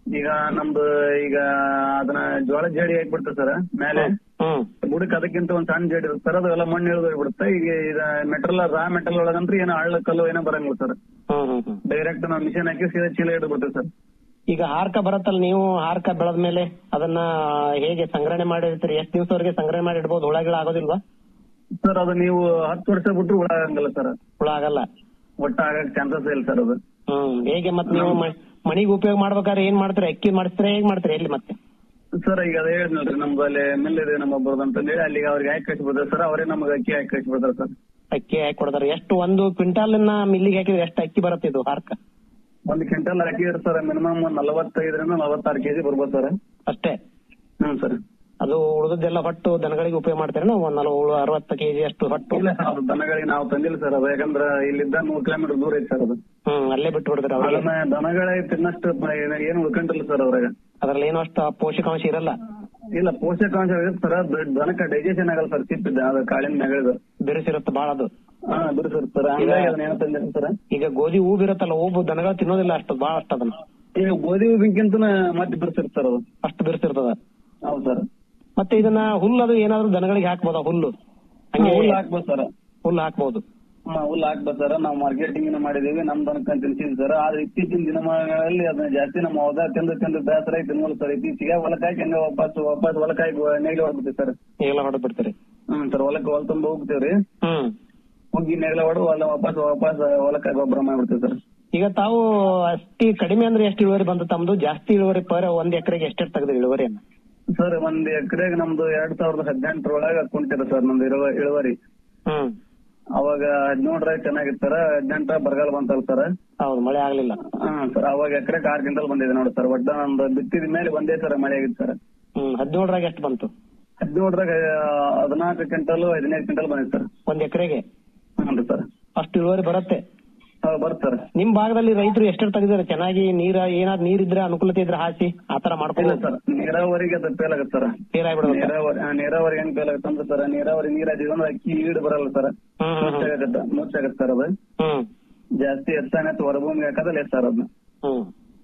ಈಗ ನಮ್ದು ಈಗ ಅದನ್ನ ಜೋಳ ಜೇಡಿ ಹಾಕ್ಬಿಡ್ತಾರೆ ಸರ್ ಮೇಲೆ ಹ್ಮ್ ಬುಡಕ್ ಅದಕ್ಕಿಂತ ಒಂದ್ ಸಣ್ಣ ಜೇಡಿ ಇರುತ್ತೆ ಸರ್ ಅದೆಲ್ಲ ಮಣ್ಣು ಇಳಿದು ಹೋಗ್ಬಿಡುತ್ತೆ ಈಗ ಇದ ಮೆಟಲ್ ರಾ ಮೆಟಲ್ ಒಳಗಂತ್ರ ಏನೋ ಹಳ್ಳ ಕಲ್ಲು ಏನೋ ಬರಂಗಿಲ್ಲ sir hmm hmm hmm direct ನಾವು ಮಿಷನ್ ಹಾಕಿ ಸೀದಾ ಚೀಲ ಹಿಡಿದು ಬಿಡ್ತೇವೆ ಸರ್ ಈಗ ಹಾರ್ಕ ಬರತ್ತಲ್ಲ ನೀವು ಹಾರ್ಕ ಬೆಳೆದ ಮೇಲೆ ಅದನ್ನ ಹೇಗೆ ಸಂಗ್ರಹಣೆ ಮಾಡಿರ್ತೀರಿ ಎಷ್ಟು ದಿವಸವರೆಗೆ ಸಂಗ್ರಹಣೆ ಮಾಡಿ ಇಡ್ಬೋದು ಹುಳಗಳ ಆಗೋದಿಲ್ವಾ ಸರ್ ಅದು ನೀವು ಹತ್ತು ವರ್ಷ ಬಿಟ್ರು ಹುಳ ಆಗಂಗಿಲ್ಲ ಸರ್ ಹುಳ ಆಗಲ್ಲ ಒಟ್ಟ ಆಗಕ್ ಚಾನ್ಸಸ್ ಇಲ್ಲ ಸರ್ ಅದು ಹ್ಮ್ ಹೇಗೆ ಮತ್ತೆ ನೀವು ಮ- ಮಣಿಗೆ ಉಪಯೋಗ ಮಾಡ್ಬೇಕಾದ್ರೆ ಏನ್ ಮಾಡ್ತೀರಿ ಅಕ್ಕಿ ಮಾಡಿಸ್ತೀರಾ ಹೇಗ್ ಮಾಡ್ತೀರಿ ಎಲ್ಲಿ ಮತ್ತೆ ಸರ್ ಈಗ ಅದೇ ಹೇಳಿದ್ನಲ್ರಿ ನಮ್ದು ಅಲ್ಲಿ ಮಿಲ್ ಇದೆ ನಮ್ಮ ಒಬ್ಬರದ್ದು ಅಂತ ಹೇಳಿ ಅಲ್ಲಿಗೆ ಅವ್ರಿಗೆ ಹಾಕಿ ಕಳಿಸ್ಬಿಡ್ತಾರೆ ಸರ್ ಅವರೇ ನಮ್ಗೆ ಅಕ್ಕಿ ಹಾಕಿ ಕಳಿಸ್ಬಿಡ್ತಾರೆ ಸರ್ ಅಕ್ಕಿ ಹಾಕಿ ಕೊಡ್ತಾರೆ ಎಷ್ಟು ಒಂದು ಕ್ವಿಂಟಾಲ್ ಮಿಲ್ಲಿಗೆ ಹಾಕಿದ್ರೆ ಎಷ್ಟು ಅಕ್ಕಿ ಬರುತ್ತೆ ಇದು ಹಾರ್ಕ ಒಂದ್ ಕ್ವಿಂಟಲ್ ಹಾಕಿದ್ರೆ ಸರ್ ಮಿನಿಮಮ್ ಒಂದ್ ನಲವತ್ತೈದರಿಂದ ನಲವತ್ತಾರು ಕೆಜಿ ಬರ್ಬೋದು ಸರ್ ಅಷ್ಟೇ ಹ್ಮ್ ಸರ್ ಅದು ಉಳಿದದ್ದೆಲ್ಲ ಹೊಟ್ಟು ದನಗಳಿಗೆ ಉಪಯೋಗ ಮಾಡ್ತಾರೆ ಒಂದ್ ನಲವ ಅರವತ್ತು ಕೆಜಿ ಅಷ್ಟು ಹೊಟ್ಟು ಇಲ್ಲ ಸರ್ ಅದು ದನಗಳಿಗೆ ನಾವು ತಂದಿಲ್ಲ ಸರ್ ಅದು ಯಾಕಂದ್ರೆ ಇಲ್ಲಿದ್ದ ನೂರ್ ಕಿಲೋಮೀಟರ್ ದೂರ ಐತೆ ಸರ್ ಅದು ಹ್ಮ್ ಅಲ್ಲೇ ಬಿಟ್ಟು ಬಿಡ್ತಾರೆ ಅವ್ರಿಗೆ ಅದನ್ನ ದನಗಳೇ ತಿನ್ನಷ್ಟು ಏನ್- ಏನು ಉಳ್ಕೊಂಡಿಲ್ಲ ಸರ್ ಅವ್ರಾಗ ಅದ್ರಲ್ಲಿ ಏನೋ ಅಷ್ಟು ಪೋಷಕಾಂಶ ಇರಲ್ಲ ಇಲ್ಲ ಪೋಷಕಾಂಶ ಇರುತ್ತೆ ಸರ್ ಅದು ದನಕ್ಕೆ ಡೈಜೆಷನ್ ಆಗಲ್ಲ ಸರ್ ಚಿಪ್ಪಿದ್ದ ಅದು ಕಾಳಿನ ಮೆಗಳಿದು ಬಿರುಸಿರುತ್ತೆ ಬಹಳ ಅದು ಹಾ ಬಿಡಿಸಿರುತ್ತೆ ಸರ್ ಹಂಗಾಗಿ ಅದನ್ನ ಏನು ತಂದಿಲ್ಲ ಸರ್ ಈಗ ಗೋಧಿ ಹೂವು ಇರುತ್ತಲ್ಲ ಹೂವು ದನಗಳು ತಿನ್ನೋದಿಲ್ಲ ಅಷ್ಟು ಬಹಳ ಅಷ್ಟು ಅದನ್ನ ಈಗ ಗೋಧಿ ಹೂವಿಗಿಂತ ಮತ್ತೆ ಬಿಡಿಸಿರುತ್ತೆ ಸರ್ ಅದು ಅಷ್ಟು ಬಿರುಸಿರ್ತದ ಹೌದು ಸರ್ ಮತ್ತೆ ಇದನ್ನ ಹುಲ್ಲು ಅದು ಏನಾದ್ರು ದನಗಳಿಗೆ ಹಾಕ್ಬೋದಾ ಹುಲ್ಲು ಹಂಗೆ ಹುಲ್ಲು ಹಾಕ್ಬೋದು ಸರ್ ಹುಲ್ಲು ಹಾಕ್ಬೋದು ಹಾ, ಹುಲ್ಲು ಹಾಕ್ಬೋದು ಸರ್ ನಾವು ಮಾರ್ಕೆಟಿಂಗ್ ಮಾಡಿದೀವಿ ನಮ್ ದನಕ್ಕ ತಿನ್ಸಿದ್ವಿ ಸರ್ ಆದ್ರೆ ಇತ್ತೀಚಿನ ದಿನಮಾನಗಳಲ್ಲಿ ಅದನ್ನ ಜಾಸ್ತಿ ನಮ್ಮ ಹೊದ ತಿಂದು ತಿಂದು ಬೇಸರ ಆಯ್ತು ತಿನ್ನೋಲ್ಲ ಸರ್ ಇತ್ತೀಚೆಗೆ ಹೊಲಕ್ ಹಾಕಿ ಹಂಗ ವಾಪಸ್ ವಾಪಸ್ ಹೊಲಕ್ ಹಾಕಿ ನೆಗಲಿ ಹೊಡ್ಬಿಡ್ತೀವಿ ಸರ್ ಎಲ್ಲ ಹೊಡೆದ್ ಬಿಡ್ತೀರಿ ಹ್ಮ್ ಸರ್ ಹೊಲಕ್ಕೆ ಹೊಲ ತುಂಬ ಹೋಗ್ತೀವ್ರಿ ಹ್ಮ್ ಹೋಗಿ ನೆಗಲ ಹೊಡು ಹೊಲ ವಾಪಸ್ ವಾಪಸ್ ಹೊಲಕ್ಕೆ ಗೊಬ್ಬರ ಮಾಡ್ಬಿಡ್ತೀವಿ ಸರ್ ಈಗ ತಾವು ಅಷ್ಟಿ ಕಡಿಮೆ ಅಂದ್ರೆ ಎಷ್ಟು ಇಳುವರಿ ಬಂತು ತಮ್ದು ಜಾಸ್ತಿ ಇಳುವರಿ ಪರ್ ಒಂದ್ ಎಕರೆಗೆ ಎಷ್ಟೆಷ್ಟು ತೆಗೆದ್ರಿ ಇಳುವರಿಯನ್ನ ಸರ್ ಒಂದ್ ಎಕರೆಗೆ ನಮ್ದು ಎರಡ್ ಸಾವಿರದ ಹದಿನೆಂಟರೊಳಗ ಕುಂಟಿದೆ ಸರ್ ನಮ್ದು ಇಳುವ- ಇಳುವರಿ ಹ್ಮ್ ಅವಾಗ ಹದಿನೇಳರಾಗ ಚೆನ್ನಾಗಿತ್ತು ಸರ್ ಹದಿನೆಂಟರ ಬರಗಾಲ ಬಂತಲ್ಲ ಸರ್ ಹೌದು ಮಳೆ ಆಗ್ಲಿಲ್ಲ ಹಾ ಸರ್ ಅವಾಗ ಎಕರೆಗೆ ಆರ್ ಕ್ವಿಂಟಲ್ ಬಂದಿದೆ ನೋಡಿ ಸರ್ ಒಟ್ಟ ನಮ್ದು ಬಿತ್ತಿದ ಮೇಲೆ ಒಂದೇ ಸರ ಮಳೆ ಆಗಿತ್ತು ಸರ್ ಹ್ಮ್ ಹದಿನೇಳರಾಗ ಎಷ್ಟು ಬಂತು ಹದಿನೇಳರಾಗ ಹದಿನಾಲ್ಕು ಕ್ವಿಂಟಲ್ ಹದಿನೈದು ಕ್ವಿಂಟಲ್ ಬಂದಿದೆ ಸರ್ ಒಂದ್ ಎಕರೆಗೆ ಹ್ಞೂ ಸರ್ ಅಷ್ಟು ಇಳುವರಿ ಬರುತ್ತೆ ಬರುತ್ತೆ ಸರ್ ನಿಮ್ ಭಾಗದಲ್ಲಿ ರೈತರು ಎಷ್ಟೆಷ್ಟು ತೆಗೆದಿದ್ದಾರೆ ಚೆನ್ನಾಗಿ ನೀರ ಏನಾದ್ರು ನೀರಿದ್ರೆ ಅನುಕೂಲತೆ ಇದ್ರೆ ಹಾಸಿ ಆತರ ಇಲ್ಲ ಮಾಡ್ಕೊಂಡು ಸರ್ ನೀರಾವರಿಗೆ ಅದು ಫೇಲ್ ಆಗುತ್ತೆ ಸರ್ ಫೇಲ್ ಆಗ್ಬಿಡುತ್ತೆ ನೀರಾವರಿ ಆ, ನೀರಾವರಿ ಹೆಂಗ್ ಫೇಲ್ ಆಗುತ್ತೆ ಅಂದ್ರೆ ಸರ್ ನೀರಾವರಿ ನೀರ್ ಹಾಕಿದ್ರೆ ಅಂದ್ರೆ ಅಕ್ಕಿ ಈಡ್ ಬರಲ್ಲ ಸರ್ ಹ್ಮ್ ಹ್ಮ್ ಹ್ಮ್. ಮುಚ್ಚಾಗತ್ತೆ ಮುಚ್ಚಾಗತ್ತೆ ಸರ್ ಅದು ಹ್ಮ್ ಜಾಸ್ತಿ ಎತ್ತಾನೆ ಹೊರಭೂಮಿಗೆ ಹಾಕೋದಲ್ಲ ಸರ್ ಅದನ್ನ ಹ್ಮ್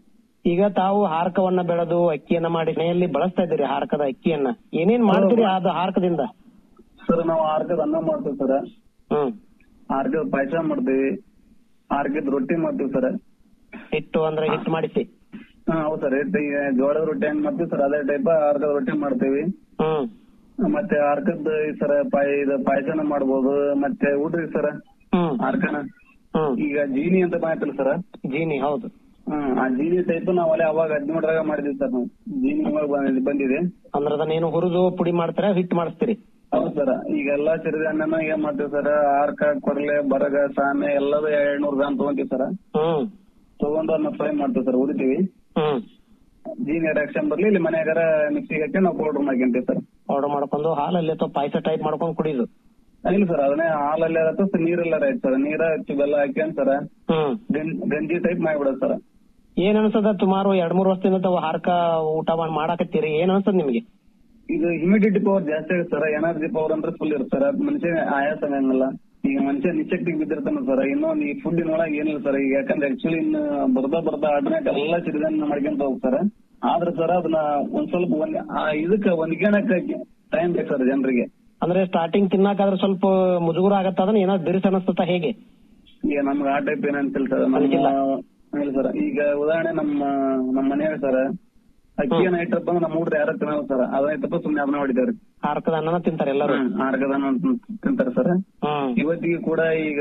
ಈಗ ತಾವು ಹಾರಕವನ್ನ ಬೆಳೆದು ಅಕ್ಕಿಯನ್ನ ಮಾಡಿ ಮನೆಯಲ್ಲಿ ಬಳಸ್ತಾ ಇದ್ದೀರಿ ಹಾರಕದ ಅಕ್ಕಿಯನ್ನ ಏನೇನ್ ಮಾಡ್ತೀರಿ ಅದು ಹಾರಕದಿಂದ ಸರ್ ನಾವು ಆರ್ಗದ ಅನ್ನ ಮಾಡ್ತೀವಿ ಸರ್ ಹ್ಮ್ ಆರ್ಗದ ಪಾಯಸ ಮಾಡ್ತೀವಿ ಆರ್ಗದ ರೊಟ್ಟಿ ಮಾಡ್ತೀವಿ ಸರ್ ಹಿಟ್ಟು ಅಂದ್ರೆ ಹಿಟ್ಟು ಮಾಡಿಸಿ ಹಾ ಹೌದು ಸರ್ ಈಗ ಜೋಳದ ರೊಟ್ಟಿ ಹೆಂಗ್ ಮಾಡ್ತೀವಿ ಸರ್ ಅದೇ ಟೈಪ್ ಆರ್ಗದ ರೊಟ್ಟಿ ಮಾಡ್ತೀವಿ ಹ್ಮ್ ಮತ್ತೆ ಆರ್ಕದ ಸರ್ ಪಾಯ ಇದು ಪಾಯಸನ ಮಾಡ್ಬೋದು ಮತ್ತೆ ಊಟ್ರಿ ಸರ್ ಹ್ಮ್ ಆರ್ಕನ ಹ್ಮ್ ಈಗ ಜೀನಿ ಅಂತ ಬಂತಲ್ಲ ಸರ್ ಜೀನಿ ಹೌದು ಹ್ಮ್ ಆ ಜೀನಿ ಟೈಪ್ ನಾವು ಅಲ್ಲೇ ಅವಾಗ ಹದಿನೇಳರಾಗ ಮಾಡಿದ್ವಿ ಸರ್ ನಾವು ಜೀನಿ ಒಳಗ್ ಬಂದ್- ಬಂದಿದೆ ಅಂದ್ರೆ ಅದನ್ನೇನು ಹುರಿದು ಪುಡಿ ಮಾಡ್ತಾರ ಹಿಟ್ಟು ಮಾಡಿಸ್ತೀರಿ ಹೌದು ಸರ್ ಈಗ ಎಲ್ಲಾ ಸಿರಿಧಾನ್ಯನ ಏನ್ ಮಾಡ್ತೀವಿ ಸರ್ ಆರ್ಕ ಕೊರ್ಲೆ ಬರಗ ಸಾಮೆ ಎಲ್ಲದೂ ಎರಡ್ನೂರ್ ಗ್ರಾಮ್ ತಗೊಂತೀವಿ ಸರ್ ಹ್ಮ್ ತಗೊಂಡು ಅದನ್ನ ಫ್ರೈ ಮಾಡ್ತೀವಿ ಸರ್ ಉರಿತೀವಿ ಹ್ಮ್ ಜೀನಿ ರಿಯಾಕ್ಷನ್ ಬರ್ಲಿ ಇಲ್ಲಿ ಮನ್ಯಾಗಾರ ಮಿಕ್ಸಿಗೆ ಹಾಕಿ ನಾವು ಪೌಡರ್ ಮಾಡ್ಕೊಂತೀವಿ ಸರ್ ಆರ್ಡರ್ ಮಾಡ್ಕೊಂಡು ಹಾಲಲ್ಲಿ ಅಥವಾ ಪಾಯಸ ಟೈಪ್ ಮಾಡ್ಕೊಂಡು ಕುಡಿದು ಇಲ್ಲ ಸರ್ ಅದನ್ನೇ ಹಾಲಲ್ಲೇ ಇರತ್ತೆ ನೀರೆಲ್ಲ ಆಯ್ತು ಸರ್ ನೀರ ಹಚ್ಚಿ ಬೆಲ್ಲ ಹಾಕ್ಯಂಡ್ ಸರ್ ಹ್ಮ್ ಗಂ- ಗಂಜಿ ಟೈಪ್ ಮಾಡ್ಬಿಡೋದು ಸರ್ ಏನ್ ಅನ್ಸದ ಸುಮಾರು ಎರಡ್ ಮೂರ್ ವರ್ಷದಿಂದ ತಾವು ಹಾರಕ ಊಟ ಮಾಡಿ ಮಾಡಾಕತ್ತೀರಿ ಏನ್ ಅನ್ಸದ್ ನಿಮ್ಗೆ ಇದು ಹ್ಯೂಮಿಡಿಟಿ ಪವರ್ ಜಾಸ್ತಿ ಆಗುತ್ತೆ ಸರ್ ಎನರ್ಜಿ ಪವರ್ ಅಂದ್ರೆ ಫುಲ್ ಇರುತ್ತೆ ಸರ್ ಮನುಷ್ಯ ಆಯಾಸ ಆಗಂಗಿಲ್ಲ ಈಗ ಮನುಷ್ಯ ನಿಶಕ್ತಿಗೆ ಬಿದ್ದಿರ್ತಾನೆ ಸರ್ ಇನ್ನೊಂದು ಈ ಫುಡ್ ಒಳಗೆ ಏನಿಲ್ಲ ಸರ್ ಈಗ ಯಾಕಂದ್ರೆ ಆಕ್ಚುಲಿ ಇನ್ನು ಬರ್ದಾ ಬರ್ದಾ ಆಲ್ಟರ್ನೇಟ್ ಎಲ್ಲ ಸಿರಿಧಾನ್ಯ ಮಾಡ್ಕೊಂತ ಹೋಗ್ತಾರೆ ಆದ್ರೆ ಸರ್ ಅದನ್ನ ಒಂದ್ ಸ್ವಲ್ಪ ಒಂದ್ ಆ ಇದಕ್ಕೆ ಹೊಂದ್ಕೊಳಕ್ ಟೈಮ್ ಬೇಕು ಸರ್ ಜನರಿಗೆ ಅಂದ್ರೆ ಸ್ಟಾರ್ಟಿಂಗ್ ತಿನ್ನಾಕಾದ್ರೆ ಸ್ವಲ್ಪ ಮುಜುಗುರ ಆಗತ್ತ ಅದನ್ನ ಏನಾದ್ರು ಬಿರುಸ ಅನಿಸ್ತದ ಹೇಗೆ ಈಗ ನಮ್ಗೆ ಆ ಟೈಪ್ ಏನ್ ಅನ್ಸಿಲ್ಲ ಸರ್ ನಮ್ಮ ಅನ್ಸಿಲ್ಲ. ಇಲ್ಲ ಸರ್ ಈಗ ಉದಾಹರಣೆ ನಮ್ಮ ನಮ್ಮ ಮನೆಯಾಗ ಸರ್ ಅಕ್ಕಿಯನ್ನ ಇಟ್ಟಪ್ಪ ಅಂದ್ರೆ ನಮ್ಮ ಊಟ ಯಾರು ತಿನ್ನಲ್ಲ ಸರ್ ಅದನ್ನ ಇಟ್ಟಪ್ಪ ಸುಮ್ನೆ ಅದನ್ನ ಮಾಡಿದೇವ್ರಿ ಹಾರಕದ ಅನ್ನನ ತಿಂತಾರೆ ಎಲ್ಲರೂ ಆರ್ಗದನ್ನ ತಿಂತಾರೆ ಸರ್ ಹ್ಮ್ ಇವತ್ತಿಗೆ ಕೂಡ ಈಗ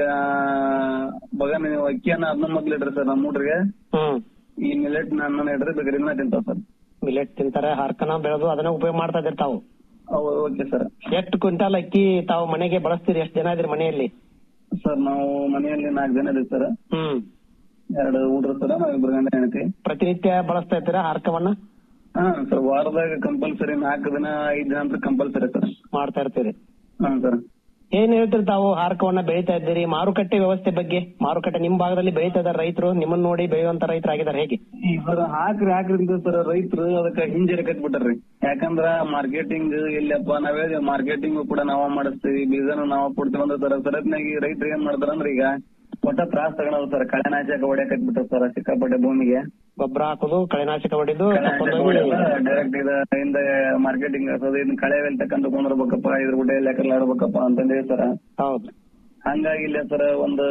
ಬಗನ್ ನೀವು ಅಕ್ಕಿಯನ್ನ ಅದನ್ನ ಮೊದ್ಲು ಇಡ್ರಿ ಸರ್ ನಮ್ಮ ಹುಡ್ರಿಗೆ ಹ್ಮ್ ಈ ಮಿಲೆಟ್ ಅನ್ನ ಇಡ್ರಿ ಬೇಕಾದ್ರೆ ಇದನ್ನ ತಿಂತಾವ ಸರ್ ಮಿಲೆಟ್ ತಿಂತಾರೆ ಹಾರ್ಕನ ಬೆಳೆದು ಅದನ್ನ ಉಪಯೋಗ ಮಾಡ್ತಾ ಇದ್ದೀರಿ ತಾವು ಓಕೆ ಸರ್ ಎಷ್ಟು ಕ್ವಿಂಟಾಲ್ ಅಕ್ಕಿ ತಾವು ಮನೆಗೆ ಬಳಸ್ತೀರಿ ಎಷ್ಟು ಜನ ಇದ್ರಿ ಮನೆಯಲ್ಲಿ ಸರ್ ನಾವು ಮನೆಯಲ್ಲಿ ನಾಲ್ಕು ಜನ ಇದೀವಿ ಸರ್ ಹ್ಮ್ ಎರಡು ಹುಡ್ರು ಸರ್ ನಾವ್ ಇಬ್ರು ಗಂಡ ಹೆಂಡತಿ ಪ್ರತಿನಿತ್ಯ ಬಳಸ್ತಾ ಇದ್ದೀರಾ ಹಾರ್ಕವನ್ನ ಹಾ ಸರ್ ವಾರದಾಗ ಕಂಪಲ್ಸರಿ ನಾಲ್ಕು ದಿನ ಐದ್ ದಿನ ಅಂತ ಕಂಪಲ್ಸರಿ ಸರ್ ಮಾಡ್ತಾ ಇರ್ತೀರಿ ಹಾ ಸರ್ ಏನ್ ಹೇಳ್ತೀರಿ ತಾವು ಹಾರಕವನ್ನ ಬೆಳೀತಾ ಇದ್ದೀರಿ ಮಾರುಕಟ್ಟೆ ವ್ಯವಸ್ಥೆ ಬಗ್ಗೆ ಮಾರುಕಟ್ಟೆ ನಿಮ್ ಭಾಗದಲ್ಲಿ ಬೆಳೀತಾ ಇದಾರೆ ರೈತರು ನಿಮ್ಮನ್ನ ನೋಡಿ ಬೆಳೆಯುವಂತ ರೈತರಾಗಿದ್ದಾರೆ ಹೇಗೆ ಈ ಸರ್ ಹಾಕ್ರಿ ಹಾಕ್ರಿ ಸರ್ ರೈತರು ಅದಕ್ಕೆ ಹಿಂಜರಿ ಕಟ್ಬಿಟ್ಟಾರ್ರಿ ಯಾಕಂದ್ರ ಮಾರ್ಕೆಟಿಂಗ್ ಇಲ್ಲಪ್ಪ ನಾವ್ ಹೇಳಿದ್ವಿ ಮಾರ್ಕೆಟಿಂಗ್ ಕೂಡ ನಾವ ಮಾಡಿಸ್ತೀವಿ ಬೀಜನು ನಾವ ಕೊಡ್ತೀವಿ ಅಂದ್ರೆ ಸರ್ ಸರತ್ನಾಗಿ ರೈತರು ಏನ್ ಮಾಡ್ತಾರ ಅಂದ್ರೆ ಈಗ ಒಟ್ಟ ತ್ರಾಸ್ ತಗೊಳೋದು ಸರ್ ಕಳೆನಾಶಕ ಹೊಡ್ಯಾಕ್ ಬಿಟ್ಟು ಸರ್ ಸಿಕ್ಕಾಪಟ್ಟೆ ಭೂಮಿಗೆ ಗೊಬ್ಬರ ಹಾಕೋದು ಕಳೆನಾಶಕ ಹೊಡಿದು ಡೈರೆಕ್ಟ್ ಇದ ಹಿಂದ ಮಾರ್ಕೆಟಿಂಗ್ ಹಾಕೋದು ಇದನ್ನ ಕಳೆ ತಕ್ಕಂತ ಕುಂದ್ರಬೇಕಪ್ಪ ಇದ್ರ ಗುಡ್ಡೆ ಲೆಕ್ಕಲ್ ಆಡ್ಬೇಕಪ್ಪ ಅಂತಂದೇ ಸರ್ ಹೌದು ಹಂಗಾಗಿ ಇಲ್ಲ ಸರ್ ಒಂದು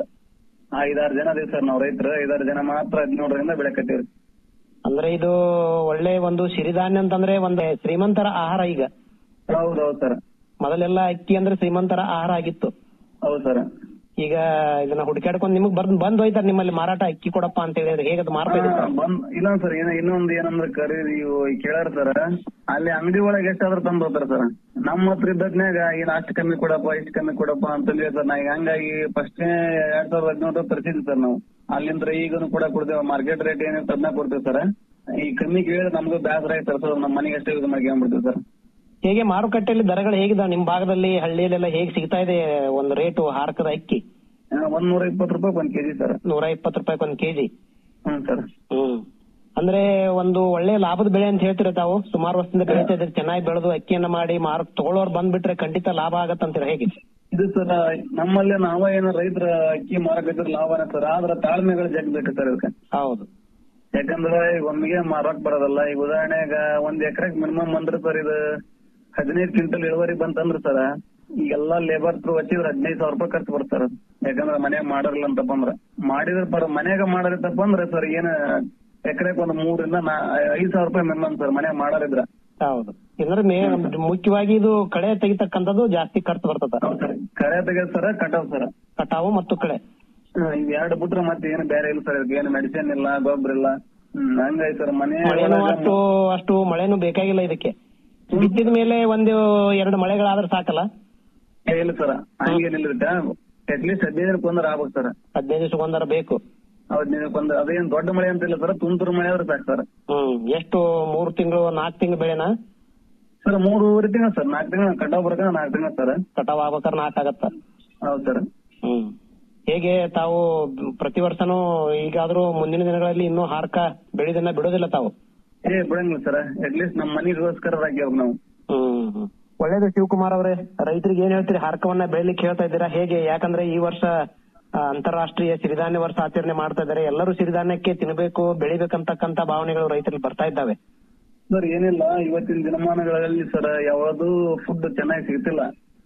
ಐದಾರು ಜನ ಅದೇವ್ ಸರ್ ನಾವ್ ರೈತರು ಐದಾರು ಜನ ಮಾತ್ರ ಹದಿನೇಳರಿಂದ ಬೆಳಕತ್ತೀವ್ರಿ ಅಂದ್ರೆ ಇದು ಒಳ್ಳೆ ಒಂದು ಸಿರಿಧಾನ್ಯ ಅಂತಂದ್ರೆ ಒಂದು ಶ್ರೀಮಂತರ ಆಹಾರ ಈಗ ಹೌದೌದು ಸರ್ ಮೊದಲೆಲ್ಲ ಅಕ್ಕಿ ಅಂದ್ರೆ ಶ್ರೀಮಂತರ ಆಹಾರ ಆಗಿತ್ತು ಹೌದು ಸರ್ ಈಗ ಇದನ್ನ ಹುಡುಕಾಡ್ಕೊಂಡು ನಿಮಗ್ ಬಂದ್ ಬಂದ್ ಹೋಯ್ತಾರ ನಿಮ್ಮಲ್ಲಿ ಮಾರಾಟ ಅಕ್ಕಿ ಕೊಡಪ್ಪ ಅಂತ ಹೇಳಿದ್ರೆ ಹೇಗದು ಮಾರ್ಬೇಕು ಬಂದ್ ಇನ್ನೊಂದ್ ಸರ್ ಏನ ಇನ್ನೊಂದ್ ಏನಂದ್ರೆ ಕರಿ ಇವು ಕೇಳಾರ ಸರ್ ಅಲ್ಲಿ ಅಂಗಡಿ ಒಳಗೆ ಎಷ್ಟಾದ್ರೂ ತಂದ್ ಹೋಗ್ತಾರ ಸರ್ ನಮ್ಮ ಹತ್ರ ಇದ್ದದ್ನಾಗ ಏನ್ ಅಷ್ಟ್ ಕಮ್ಮಿ ಕೊಡಪ್ಪ ಇಷ್ಟ್ ಕಮ್ಮಿ ಕೊಡಪ್ಪ ಅಂತಂದ್ರೆ ಸರ್ ನಾ ಈಗ ಹಂಗಾಗಿ ಫಸ್ಟ್ ಎರಡ್ ಸಾವಿರದ ಹದಿನೇಳು ತರಿಸಿದ್ವಿ ಸರ್ ನಾವು ಅಲ್ಲಿಂದ ಈಗನು ಕೂಡ ಕೊಡ್ತೇವೆ ಮಾರ್ಕೆಟ್ ರೇಟ್ ಏನಿತ್ತು ಅದನ್ನ ಕೊಡ್ತೇವೆ ಸರ್ ಈ ಕಮ್ಮಿ ಕೇಳಿದ್ರೆ ನಮ್ಗೂ ಬೇಸರ ಆಯ್ತು ಸರ್ ನಮ್ಮ ಮನೆಗೆ ಅಷ್ಟೇ ಯೂಸ್ ಮಾಡ್ಕೊಂಡ್ಬಿಡ್ತೀವಿ ಸರ್ ಹೇಗೆ ಮಾರುಕಟ್ಟೆಯಲ್ಲಿ ದರಗಳು ಹೇಗಿದಾವ ನಿಮ್ ಭಾಗದಲ್ಲಿ ಹಳ್ಳಿಯಲ್ಲೆಲ್ಲ ಹೇಗೆ ಸಿಗ್ತಾ ಇದೆ ಒಂದು ರೇಟು ಹಾರಕದ ಅಕ್ಕಿ ಒಂದ್ ನೂರ ಇಪ್ಪತ್ತು ರೂಪಾಯಿ ಒಂದ್ ಕೆಜಿ ಸರ್ ನೂರ ಇಪ್ಪತ್ತು ರೂಪಾಯಿ ಒಂದ್ ಕೆಜಿ ಹ್ಮ್ ಸರ್ ಹ್ಮ್ ಅಂದ್ರೆ ಒಂದು ಒಳ್ಳೆ ಲಾಭದ ಬೆಳೆ ಅಂತ ಹೇಳ್ತೀರ ತಾವು ಸುಮಾರು ವರ್ಷದಿಂದ ಬೆಳೀತಾ ಇದ್ರೆ ಚೆನ್ನಾಗಿ ಬೆಳೆದು ಅಕ್ಕಿಯನ್ನ ಮಾಡಿ ಮಾರ ತಗೊಳ್ಳೋರು ಬಂದ್ಬಿಟ್ರೆ ಖಂಡಿತ ಲಾಭ ಆಗತ್ತಂತೀರ ಹೇಗೆ ಇದು ಸರ್ ನಮ್ಮಲ್ಲೇ ನಾವ ಏನೋ ರೈತರ ಅಕ್ಕಿ ಮಾರಕತ್ತಿರ ಲಾಭನೇ ಸರ್ ಆದ್ರ ತಾಳ್ಮೆಗಳು ಜಗ್ಬೇಕು ಸರ್ ಇದಕ್ಕೆ ಹೌದು ಯಾಕಂದ್ರೆ ಈಗ ಒಮ್ಮೆಗೆ ಮಾರಕ್ ಬರೋದಲ್ಲ ಈಗ ಉದಾಹರಣೆಗ ಒಂದ್ ಎಕರೆಗ್ ಮಿನಿಮಮ್ ಅಂದ್ರೆ ಸರ್ ಇದು ಹದಿನೈದು ಕ್ವಿಂಟಲ್ ಇಳುವರಿ ಬಂತಂದ್ರ ಸರ್ ಈಗೆಲ್ಲಾ ಲೇಬರ್ ಥ್ರೂ ಹಚ್ಚಿದ್ರೆ ಹದಿನೈದು ಸಾವಿರ ರೂಪಾಯಿ ಖರ್ಚು ಬರ್ತಾರ ಯಾಕಂದ್ರೆ ಮನ್ಯಾಗ ಮಾಡಾರಲ್ಲ ಅಂತಪ್ಪ ಅಂದ್ರ ಮಾಡಿದ್ರ ಪರ ಮನ್ಯಾಗ ಮಾಡಾರಿತ್ತಪ್ಪ ಅಂದ್ರ ಸರ್ ಏನ ಎಕರೆಕ್ ಒಂದ್ ಮೂರರಿಂದ ನಾ- ಐದ್ ಸಾವಿರ ರೂಪಾಯಿ ಮಿನಿಮಮ್ ಸರ್ ಮನ್ಯಾಗ ಮಾಡಾರಿದ್ರ ಹೌದು ಅಂದ್ರೆ ಮೇ ಮುಖ್ಯವಾಗಿ ಇದು ಕಳೆ ತೆಗಿತಕ್ಕಂಥದ್ದು ಜಾಸ್ತಿ ಖರ್ಚು ಬರ್ತದ ಕರೆ ತೆಗೆದ್ ಸರ ಕಟಾವ್ ಸರ್ ಕಟಾವು ಮತ್ತು ಕಳೆ ಇವ್ ಎರಡು ಬಿಟ್ರೆ ಮತ್ತೆ ಏನು ಬೇರೆ ಇಲ್ಲ ಸರ್ ಇದಕ್ಕೆ ಏನು ಮೆಡಿಸಿನ್ ಇಲ್ಲ ಗೊಬ್ಬರ ಇಲ್ಲ ಹ್ಮ್ ಹಂಗಾಗಿ ಸರ್ ಮನೆ ಮಳೆನೂ ಅಷ್ಟು ಅಷ್ಟು ಮಳೆನೂ ಬೇಕಾಗಿಲ್ಲ ಇದಕ್ಕೆ ಬಿತ್ತಿದ ಮೇಲೆ ಒಂದು ಎರಡು ಮಳೆಗಳಾದ್ರೆ ಸಾಕಲ್ಲ ಏ, ಇಲ್ಲ ಸರ್ ಹಂಗೇನಿಲ್ಲ ಅಟ್ ಲೀಸ್ಟ್ ಹದಿನೈದು ದಿನಕ್ಕೆ ಒಂದರ ಆಗ್ಬೇಕು ಸರ್ ಹದಿನೈದು ದಿವಸಕ್ಕೊಂದರ ಬೇಕು ಹದಿನೈದು ಒಂದ್ ಅದೇನ್ ದೊಡ್ಡ ಮಳೆ ಅಂತ ಇಲ್ಲ ಸರ್ ತುಂತುರು ಮಳೆ ಆದ್ರೆ ಸಾಕು ಸರ್ ಹ್ಮ್ ಎಷ್ಟು ಮೂರು ತಿಂಗಳು ನಾಲ್ಕು ತಿಂಗಳು ಬೆಳೆನಾ ಸರ್ ಮೂರುವರೆ ತಿಂಗಳು ಸರ್ ನಾಲ್ಕು ತಿಂಗಳು ಕಟಾವ್ ಬರ್ಕ ನಾಲ್ಕು ತಿಂಗಳು ಸರ್ ಕಟಾವ್ ಆಗ್ಬೇಕಾದ್ರೆ ನಾಲ್ಕು ಆಗತ್ತ ಹೌದು ಸರ್ ಹ್ಮ್ ಹೇಗೆ ತಾವು ಪ್ರತಿ ವರ್ಷನೂ ಈಗಾದ್ರೂ ಮುಂದಿನ ದಿನಗಳಲ್ಲಿ ಇನ್ನೂ ಹಾರ್ಕ ಬೆಳೆದನ್ನ ಬಿಡೋದಿಲ್ಲ ತಾವು ಏ ಬಿಡಂಗಿಲ್ಲ ಸರ್ ಅಟ್ ಲೀಸ್ಟ್ ನಮ್ಮ ಮನೆಗೋಸ್ಕರ ಹಾಕ್ಯಾವ ನಾವು ಹ್ಮ್ ಹ್ಮ್. ಒಳ್ಳೇದು ಶಿವಕುಮಾರ್ ಅವರೇ ರೈತರಿಗೆ ಏನ್ ಹೇಳ್ತೀರಿ ಹಾರ್ಕವನ್ನ ಬೆಳಿಲಿಕ್ಕೆ ಹೇಳ್ತಾ ಇದ್ದೀರಾ ಹೇಗೆ ಯಾಕಂದ್ರೆ ಈ ವರ್ಷ ಆ, ಅಂತಾರಾಷ್ಟ್ರೀಯ ಸಿರಿಧಾನ್ಯ ವರ್ಷ ಆಚರಣೆ ಮಾಡ್ತಾ ಇದ್ದಾರೆ ಎಲ್ಲರೂ ಸಿರಿಧಾನ್ಯಕ್ಕೆ ತಿನ್ನಬೇಕು ಬೆಳಿಬೇಕಂತಕ್ಕಂತ ಭಾವನೆಗಳು ರೈತರಲ್ಲಿ ಬರ್ತಾ ಇದ್ದಾವೆ ಸರ್ ಏನಿಲ್ಲ ಇವತ್ತಿನ ದಿನಮಾನಗಳಲ್ಲಿ ಸರ್ ಯಾವ್ದು ಫುಡ್ ಚೆನ್ನಾಗಿ ಸಿಗ್ತಿಲ್ಲ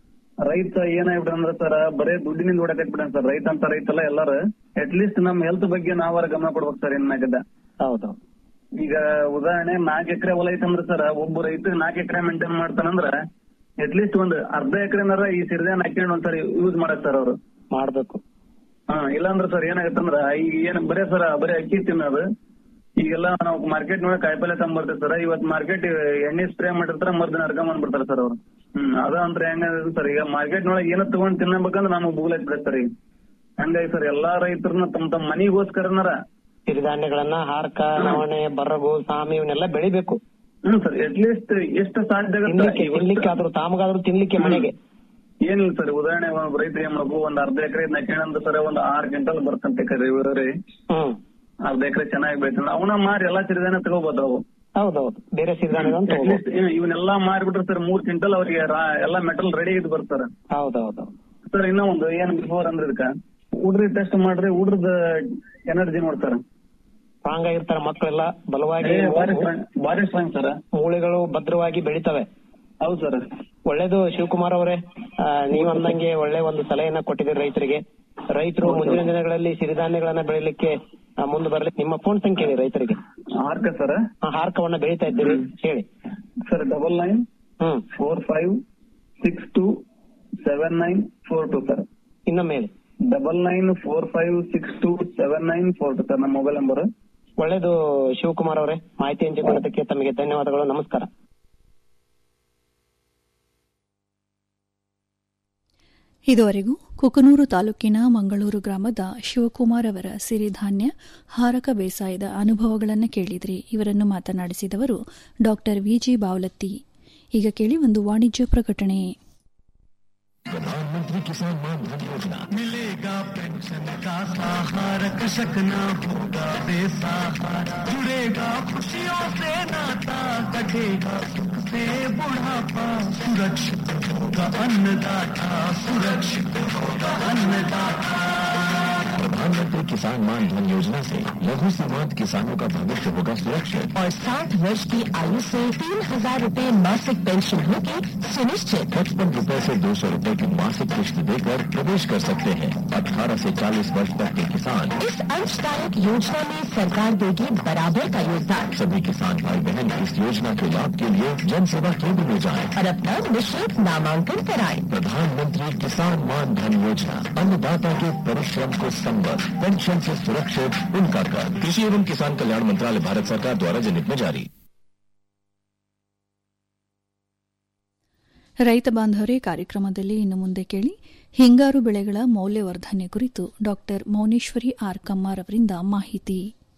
ರೈತ ಏನಾಗ್ಬಿಡ ಅಂದ್ರೆ ಸರ್ ಬರೇ ದುಡ್ಡಿನಿಂದ ಹೊಡಕತ್ಬಿಡ ಸರ್ ರೈತ ಅಂತ ರೈತಲ್ಲ ಎಲ್ಲಾರು ಅಟ್ ಲೀಸ್ಟ್ ನಮ್ ಹೆಲ್ತ್ ಬಗ್ಗೆ ನಾವಾರ ಗಮನ ಕೊಡ್ಬೇಕು ಸರ್ ಏನಾಗದ ಹೌದು ಈಗ ಉದಾಹರಣೆ ನಾಲ್ಕು ಎಕರೆ ಹೊಲ ಐತಂದ್ರ ಸರ್ ಒಬ್ಬ ರೈತ ನಾಲ್ಕು ಎಕರೆ ಮೇಂಟೈನ್ ಮಾಡ್ತಾನಂದ್ರ ಅಟ್ ಲೀಸ್ಟ್ ಒಂದ್ ಅರ್ಧ ಎಕರೆನಾರ ಈ ಸಿರಿಧಾನ್ಯ ಹಾಕೊಂಡು ಒಂದ್ಸರಿ ಯೂಸ್ ಮಾಡಕ್ ಸರ್ ಅವರು ಮಾಡ್ಬೇಕು ಹಾ ಇಲ್ಲಾಂದ್ರ ಸರ್ ಏನಾಗತ್ತಂದ್ರ ಈಗ ಏನ್ ಬರೇ ಸರ್ ಬರೇ ಅಕ್ಕಿ ತಿನ್ನೋದು ಈಗೆಲ್ಲ ನಾವು ಮಾರ್ಕೆಟ್ ನೋಡ ಕಾಯಿಪಲ್ಲೆ ತಗೊಂಡ್ಬರ್ತೇವೆ ಸರ್ ಇವತ್ ಮಾರ್ಕೆಟ್ ಎಣ್ಣೆ ಸ್ಪ್ರೇ ಮಾಡಿರ್ತಾರ ಮರ್ದಿನ ಅರ್ಗ ಮಾಡ್ಬಿಡ್ತಾರ ಸರ್ ಅವ್ರು ಹ್ಮ್ ಅದ ಅಂದ್ರೆ ಹೆಂಗ ಸರ್ ಈಗ ಮಾರ್ಕೆಟ್ ನೊಳಗೆ ಏನೋ ತಗೊಂಡ್ ತಿನ್ನಬೇಕಂದ್ರ ನಮಗ್ ಬೂಗ್ಲೈತ್ ಬಿಡ ಸರ್ ಈಗ ಹಂಗಾಗಿ ಸರ್ ಎಲ್ಲಾ ರೈತರನ್ನ ತಮ್ಮ ತಮ್ಮ ಮನಿಗೋಸ್ಕರನಾರ ಸಿರಿಧಾನ್ಯಗಳನ್ನ ಹಾರ್ಕ ನವಣೆ ಬರಗು ಸಾಮಿ ಇವನ್ನೆಲ್ಲ ಬೆಳಿಬೇಕು ಹ್ಮ್ ಸರ್ ಅಟ್ ಲೀಸ್ಟ್ ಎಷ್ಟು ಸಾಧ್ಯ ತಿನ್ಲಿಕ್ಕೆ ತಿನ್ಲಿಕ್ಕೆ ಆದ್ರೂ ತಾಮಗಾದ್ರೂ ತಿನ್ಲಿಕ್ಕೆ ಮನೆಗೆ ಏನಿಲ್ಲ ಸರ್ ಉದಾಹರಣೆ ಒಬ್ಬ ರೈತ ಏನ್ ಮಾಡ್ಬೇಕು ಒಂದ್ ಅರ್ಧ ಎಕರೆ ನಕ್ಕೇನಂತ ಸರ್ ಒಂದ್ ಆರ್ ಕ್ವಿಂಟಲ್ ಬರ್ತಂತೆ ಕರಿ ಇವ್ರಿ ಹ್ಮ್ ಅರ್ಧ ಎಕರೆ ಚೆನ್ನಾಗಿ ಬೆಳಿತಾನೆ ಅವನ ಮಾರಿ ಎಲ್ಲಾ ಸಿರಿಧಾನ್ಯ ತಗೋಬಹುದು ಅವು ಹೌದೌದು ಬೇರೆ ಸಿರಿಧಾನ್ಯಗಳನ್ನು At least ಇವನ್ನೆಲ್ಲಾ ಮಾರ್ಬಿಟ್ರೆ ಸರ್ ಮೂರ್ ಕ್ವಿಂಟಲ್ ಅವ್ರಿಗೆ ರಾ- ಎಲ್ಲಾ ಮೆಟಲ್ ರೆಡಿ ಇದ್ ಬರ್ತಾರ ಹೌದೌದು ಸರ್ ಇನ್ನೂ ಒಂದು ಏನ್ ಬಿಫೋರ್ ಅಂದ್ರೆ ಇದಕ್ಕ ಹುಡ್ರಿ ಟೆಸ್ಟ್ ಮಾಡ್ರಿ ಹುಡ್ರದ ಎನರ್ಜಿ ನೋಡ್ತಾರ ಸ್ಟ್ರಾಂಗ್ ಆಗಿರ್ತಾರೆ ಮಕ್ಕಳೆಲ್ಲ ಬಲವಾಗಿ ಏ, ಭಾರಿ strong- ಭಾರಿ ಸ್ಟ್ರಾಂಗ್ ಸರ್ ಮೂಳೆಗಳು ಭದ್ರವಾಗಿ ಬೆಳಿತವೆ ಹೌದು ಸರ್ ಒಳ್ಳೇದು ಶಿವಕುಮಾರ್ ಅವರೇ ಆ, ನೀವ್ ಅಂದಂಗೆ ಒಳ್ಳೆ ಒಂದು ಸಲಹೆಯನ್ನ ಕೊಟ್ಟಿದ್ದೀರಿ ರೈತರಿಗೆ ರೈತರು ಮುಂದಿನ ದಿನಗಳಲ್ಲಿ ಸಿರಿಧಾನ್ಯಗಳನ್ನ ಬೆಳಿಲಿಕ್ಕೆ ಆ, ಮುಂದೆ ಬರಲಿ ನಿಮ್ಮ ಫೋನ್ ಸಂಖ್ಯೆ ಹೇಳಿ ರೈತರಿಗೆ ಆರ್ಕ ಸರ್ ಆ, ಹಾರ್ಕವನ್ನ ಬೆಳಿತಾ ಇದ್ದೀರಿ ಹೇಳಿ sir double nine hmm four five six two seven nine four two sir ಇನ್ನೊಮ್ಮೆ ಹೇಳಿ double nine four five six two seven nine four two sir ನಮ್ಮ ಮೊಬೈಲ್ ನಂಬರ್ ಒಳ್ಳೇದು ಶಿವಕುಮಾರ್ ಅವರೇ ಮಾಹಿತಿ ಹಂಚಿಕೊಳ್ಳೋದಕ್ಕೆ ತಮಗೆ ಧನ್ಯವಾದಗಳು ನಮಸ್ಕಾರ ಇದುವರೆಗೂ ಕುಕನೂರು ತಾಲೂಕಿನ ಮಂಗಳೂರು ಗ್ರಾಮದ ಶಿವಕುಮಾರ್ ಅವರ ಸಿರಿಧಾನ್ಯ ಹಾರಕ ಬೇಸಾಯದ ಅನುಭವಗಳನ್ನು ಕೇಳಿದ್ರಿ ಇವರನ್ನು ಮಾತನಾಡಿಸಿದವರು ಡಾಕ್ಟರ್ ವಿಜಿ ಬಾವಲತ್ತಿ ಈಗ ಕೇಳಿ ಒಂದು ವಾಣಿಜ್ಯ ಪ್ರಕಟಣೆ प्रधानमंत्री किसान मान धन योजना मिलेगा पेंशन का सहारा कृषक न होगा बेसहारा जुड़ेगा खुशियों से नाता कटेगा सुख से बुढ़ापा सुरक्षित होगा अन्नदाता सुरक्षित होगा अन्नदाता प्रधानमंत्री किसान मान धन योजना से लघु सीमांत किसानों का भविष्य होगा सुरक्षित और साठ वर्ष की आयु से तीन हजार रूपए मासिक पेंशन होगी सुनिश्चित पचपन रूपए ऐसी दो सौ रूपए की मासिक किश्त देकर प्रवेश कर सकते हैं अठारह से चालीस वर्ष तक के किसान इस अंशदायक योजना में सरकार देगी बराबर का योगदान सभी किसान भाई बहन इस योजना के लाभ के लिए जन सेवा केंद्र में जाएं और अपना निःशुल्क नामांकन कराएं प्रधानमंत्री किसान मान धन योजना अन्नदाता के परिश्रम को संबद्ध पेंशन से सुरक्षित उनका कर कृषि एवं किसान कल्याण मंत्रालय भारत सरकार द्वारा जनहित में जारी ರೈತ ಬಾಂಧವರೇ ಕಾರ್ಯಕ್ರಮದಲ್ಲಿ ಇನ್ನು ಮುಂದೆ ಕೇಳಿ ಹಿಂಗಾರು ಬೆಳೆಗಳ ಮೌಲ್ಯವರ್ಧನೆ ಕುರಿತು ಡಾಕ್ಟರ್ ಮೌನೇಶ್ವರಿ ಆರ್ ಕಮ್ಮಾರ್ ಅವರಿಂದ ಮಾಹಿತಿ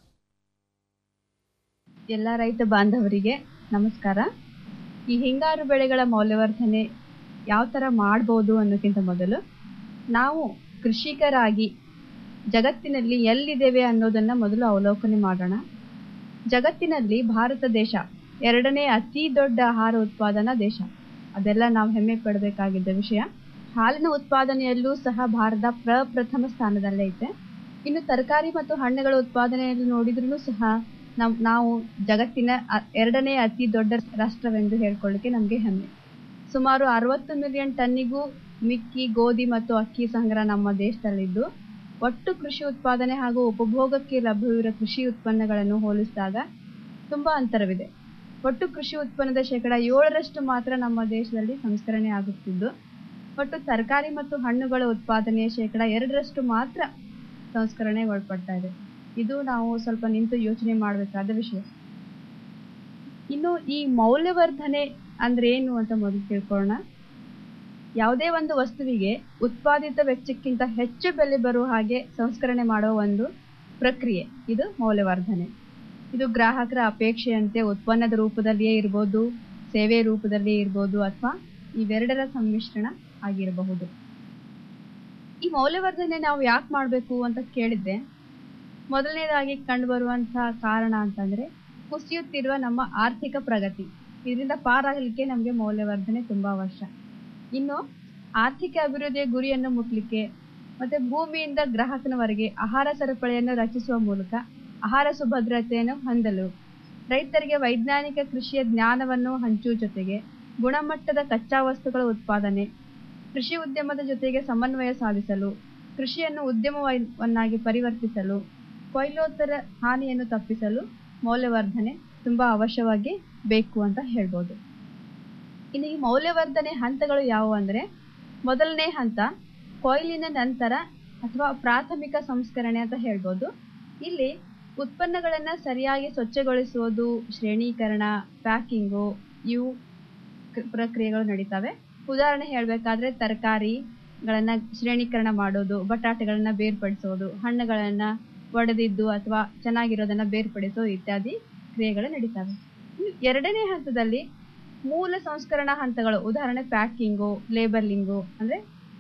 ಎಲ್ಲ ರೈತ ಬಾಂಧವರಿಗೆ ನಮಸ್ಕಾರ ಈ ಹಿಂಗಾರು ಬೆಳೆಗಳ ಮೌಲ್ಯವರ್ಧನೆ ಯಾವ ಥರ ಮಾಡ್ಬೋದು ಅನ್ನೋಕ್ಕಿಂತ ಮೊದಲು ನಾವು ಕೃಷಿಕರಾಗಿ ಜಗತ್ತಿನಲ್ಲಿ ಎಲ್ಲಿದ್ದೇವೆ ಅನ್ನೋದನ್ನ ಮೊದಲು ಅವಲೋಕನೆ ಮಾಡೋಣ ಜಗತ್ತಿನಲ್ಲಿ ಭಾರತ ದೇಶ ಎರಡನೇ ಅತಿ ದೊಡ್ಡ ಆಹಾರ ಉತ್ಪಾದನಾ ದೇಶ ಅದೆಲ್ಲ ನಾವು ಹೆಮ್ಮೆ ಪಡಬೇಕಾಗಿದ್ದ ವಿಷಯ ಹಾಲಿನ ಉತ್ಪಾದನೆಯಲ್ಲೂ ಸಹ ಭಾರತ ಪ್ರಪ್ರಥಮ ಸ್ಥಾನದಲ್ಲೇ ಐತೆ ಇನ್ನು ತರಕಾರಿ ಮತ್ತು ಹಣ್ಣುಗಳ ಉತ್ಪಾದನೆಯಲ್ಲಿ ನೋಡಿದ್ರೂ ಸಹ ನಮ್ ನಾವು ಜಗತ್ತಿನ ಅ- ಎರಡನೇ ಅತಿ ದೊಡ್ಡ ರಾಷ್ಟ್ರವೆಂದು ಹೇಳ್ಕೊಳ್ಳಿಕ್ಕೆ ನಮಗೆ ಹೆಮ್ಮೆ ಸುಮಾರು ಅರವತ್ತು ಮಿಲಿಯನ್ ಟನ್ನಿಗೂ ಮಿಕ್ಕಿ ಗೋಧಿ ಮತ್ತು ಅಕ್ಕಿ ಸಂಗ್ರಹ ನಮ್ಮ ದೇಶದಲ್ಲಿದ್ದು ಒಟ್ಟು ಕೃಷಿ ಉತ್ಪಾದನೆ ಹಾಗೂ ಉಪಭೋಗಕ್ಕೆ ಲಭ್ಯವಿರುವ ಕೃಷಿ ಉತ್ಪನ್ನಗಳನ್ನು ಹೋಲಿಸಿದಾಗ ತುಂಬಾ ಅಂತರವಿದೆ ಒಟ್ಟು ಕೃಷಿ ಉತ್ಪನ್ನದ ಶೇಕಡ ಏಳರಷ್ಟು ಮಾತ್ರ ನಮ್ಮ ದೇಶದಲ್ಲಿ ಸಂಸ್ಕರಣೆ ಆಗುತ್ತಿದ್ದು ಒಟ್ಟು ತರಕಾರಿ ಮತ್ತು ಹಣ್ಣುಗಳ ಉತ್ಪಾದನೆಯ ಶೇಕಡ ಎರಡರಷ್ಟು ಮಾತ್ರ ಸಂಸ್ಕರಣೆ ಒಳಪಡ್ತಾ ಇದೆ ಇದು ನಾವು ಸ್ವಲ್ಪ ನಿಂತು ಯೋಚನೆ ಮಾಡಬೇಕಾದ ವಿಷಯ ಇನ್ನು ಈ ಮೌಲ್ಯವರ್ಧನೆ ಅಂದ್ರೆ ಏನು ಅಂತ ಮೊದಲು ತಿಳ್ಕೊಳ್ಳೋಣ ಯಾವುದೇ ಒಂದು ವಸ್ತುವಿಗೆ ಉತ್ಪಾದಿತ ವೆಚ್ಚಕ್ಕಿಂತ ಹೆಚ್ಚು ಬೆಲೆ ಬರುವ ಹಾಗೆ ಸಂಸ್ಕರಣೆ ಮಾಡುವ ಒಂದು ಪ್ರಕ್ರಿಯೆ ಇದು ಮೌಲ್ಯವರ್ಧನೆ ಇದು ಗ್ರಾಹಕರ ಅಪೇಕ್ಷೆಯಂತೆ ಉತ್ಪನ್ನದ ರೂಪದಲ್ಲಿಯೇ ಇರ್ಬೋದು ಸೇವೆ ರೂಪದಲ್ಲಿಯೇ ಇರ್ಬೋದು ಅಥವಾ ಇವೆರಡರ ಸಮ್ಮಿಶ್ರಣ ಆಗಿರಬಹುದು ಈ ಮೌಲ್ಯವರ್ಧನೆ ನಾವು ಯಾಕೆ ಮಾಡಬೇಕು ಅಂತ ಕೇಳಿದ್ರೆ ಮೊದಲನೇದಾಗಿ ಕಂಡುಬರುವಂತಹ ಕಾರಣ ಅಂತಂದ್ರೆ ಕುಸಿಯುತ್ತಿರುವ ನಮ್ಮ ಆರ್ಥಿಕ ಪ್ರಗತಿ ಇದರಿಂದ ಪಾರಾಗಲಿಕ್ಕೆ ನಮಗೆ ಮೌಲ್ಯವರ್ಧನೆ ತುಂಬಾ ಅವಶ್ಯ ಇನ್ನು ಆರ್ಥಿಕ ಅಭಿವೃದ್ಧಿಯ ಗುರಿಯನ್ನು ಮುಟ್ಲಿಕ್ಕೆ ಮತ್ತೆ ಭೂಮಿಯಿಂದ ಗ್ರಾಹಕನವರೆಗೆ ಆಹಾರ ಸರಪಳಿಯನ್ನು ರಚಿಸುವ ಮೂಲಕ ಆಹಾರ ಸುಭದ್ರತೆಯನ್ನು ಹೊಂದಲು ರೈತರಿಗೆ ವೈಜ್ಞಾನಿಕ ಕೃಷಿಯ ಜ್ಞಾನವನ್ನು ಹಂಚುವ ಜೊತೆಗೆ ಗುಣಮಟ್ಟದ ಕಚ್ಚಾ ವಸ್ತುಗಳ ಉತ್ಪಾದನೆ ಕೃಷಿ ಉದ್ಯಮದ ಜೊತೆಗೆ ಸಮನ್ವಯ ಸಾಧಿಸಲು ಕೃಷಿಯನ್ನು ಉದ್ಯಮವನ್ನಾಗಿ ಪರಿವರ್ತಿಸಲು ಕೊಯ್ಲೋತ್ತರ ಹಾನಿಯನ್ನು ತಪ್ಪಿಸಲು ಮೌಲ್ಯವರ್ಧನೆ ತುಂಬಾ ಅವಶ್ಯವಾಗಿ ಬೇಕು ಅಂತ ಹೇಳ್ಬೋದು ಇನ್ನು ಈ ಮೌಲ್ಯವರ್ಧನೆ ಹಂತಗಳು ಯಾವುವು ಅಂದ್ರೆ ಮೊದಲನೇ ಹಂತ ಕೊಯ್ಲಿನ ನಂತರ ಅಥವಾ ಪ್ರಾಥಮಿಕ ಸಂಸ್ಕರಣೆ ಅಂತ ಹೇಳ್ಬೋದು ಇಲ್ಲಿ ಉತ್ಪನ್ನಗಳನ್ನ ಸರಿಯಾಗಿ ಸ್ವಚ್ಛಗೊಳಿಸುವುದು ಶ್ರೇಣೀಕರಣ ಪ್ಯಾಕಿಂಗು ಇವು ಕ- ಪ್ರಕ್ರಿಯೆಗಳು ನಡೀತವೆ ಉದಾಹರಣೆ ಹೇಳಬೇಕಾದ್ರೆ ತರಕಾರಿಗಳನ್ನ ಶ್ರೇಣೀಕರಣ ಮಾಡೋದು ಬಟಾಟೆಗಳನ್ನ ಬೇರ್ಪಡಿಸೋದು ಹಣ್ಣುಗಳನ್ನ ಒಡೆದಿದ್ದು ಅಥವಾ ಚೆನ್ನಾಗಿರೋದನ್ನ ಬೇರ್ಪಡಿಸೋದು ಇತ್ಯಾದಿ ಕ್ರಿಯೆಗಳು ನಡೀತವೆ ಇನ್ನು ಎರಡನೇ ಹಂತದಲ್ಲಿ ಮೂಲ ಸಂಸ್ಕರಣಾ ಹಂತಗಳು ಉದಾಹರಣೆ ಪ್ಯಾಕಿಂಗು ಲೇಬಲಿಂಗು ಅಂದ್ರೆ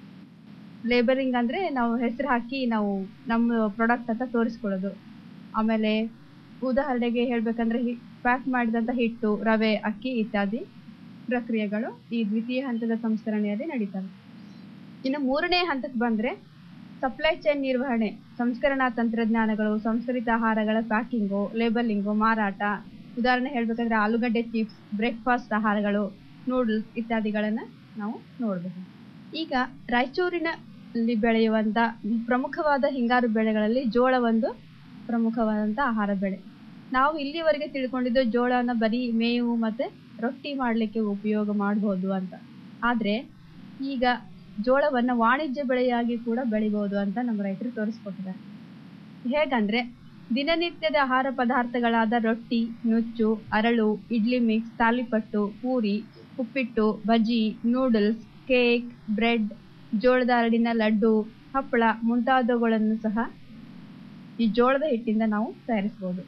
ಲೇಬಲಿಂಗ್ ಅಂದ್ರೆ ನಾವು ಹೆಸರು ಹಾಕಿ ನಾವು ನಮ್ಮ ಪ್ರಾಡಕ್ಟ್ ಅಂತ ತೋರಿಸ್ಕೊಳ್ಳೋದು ಆಮೇಲೆ ಉದಾಹರಣೆಗೆ ಹೇಳ್ಬೇಕಂದ್ರೆ ಪ್ಯಾಕ್ ಮಾಡಿದಂತ ಹಿಟ್ಟು ರವೆ ಅಕ್ಕಿ ಇತ್ಯಾದಿ ಪ್ರಕ್ರಿಯೆಗಳು ಈ ದ್ವಿತೀಯ ಹಂತದ ಸಂಸ್ಕರಣೆಯಲ್ಲಿ ನಡೀತವೆ ಇನ್ನು ಮೂರನೇ ಹಂತಕ್ಕೆ ಬಂದ್ರೆ ಸಪ್ಲೈ ಚೈನ್ ನಿರ್ವಹಣೆ ಸಂಸ್ಕರಣಾ ತಂತ್ರಜ್ಞಾನಗಳು ಸಂಸ್ಕರಿತ ಆಹಾರಗಳ ಪ್ಯಾಕಿಂಗು ಲೇಬಲಿಂಗು ಮಾರಾಟ ಉದಾಹರಣೆ ಹೇಳ್ಬೇಕಂದ್ರೆ ಆಲೂಗಡ್ಡೆ ಚಿಪ್ಸ್ ಬ್ರೇಕ್ಫಾಸ್ಟ್ ಆಹಾರಗಳು ನೂಡಲ್ಸ್ ಇತ್ಯಾದಿಗಳನ್ನ ನಾವು ನೋಡಬಹುದು ಈಗ ರಾಯಚೂರಿನಲ್ಲಿ ಬೆಳೆಯುವಂತ ಪ್ರಮುಖವಾದ ಹಿಂಗಾರು ಬೆಳೆಗಳಲ್ಲಿ ಜೋಳ ಒಂದು ಪ್ರಮುಖವಾದಂತ ಆಹಾರ ಬೆಳೆ ನಾವು ಇಲ್ಲಿವರೆಗೆ ತಿಳ್ಕೊಂಡಿದ್ದು ಜೋಳನ ಬರೀ ಮೇವು ಮತ್ತೆ ರೊಟ್ಟಿ ಮಾಡ್ಲಿಕ್ಕೆ ಉಪಯೋಗ ಮಾಡಬಹುದು ಅಂತ ಆದ್ರೆ ಈಗ ಜೋಳವನ್ನ ವಾಣಿಜ್ಯ ಬೆಳೆಯಾಗಿ ಕೂಡ ಬೆಳಿಬಹುದು ಅಂತ ನಮ್ಮ ರೈತರು ತೋರಿಸ್ಕೊಟ್ಟಿದ್ದಾರೆ ಹೇಗಂದ್ರೆ ದಿನನಿತ್ಯದ ಆಹಾರ ಪದಾರ್ಥಗಳಾದ ರೊಟ್ಟಿ ನುಚ್ಚು ಅರಳು ಇಡ್ಲಿ ಮಿಕ್ಸ್ ತಾಲಿಪಟ್ಟು ಪೂರಿ ಉಪ್ಪಿಟ್ಟು ಬಜ್ಜಿ ನೂಡಲ್ಸ್ ಕೇಕ್ ಬ್ರೆಡ್ ಜೋಳದ ಹರಡಿನ ಲಡ್ಡು ಹಪ್ಪಳ ಮುಂತಾದವುಗಳನ್ನು ಸಹ ಈ ಜೋಳದ ಹಿಟ್ಟಿಂದ ನಾವು ತಯಾರಿಸಬಹುದು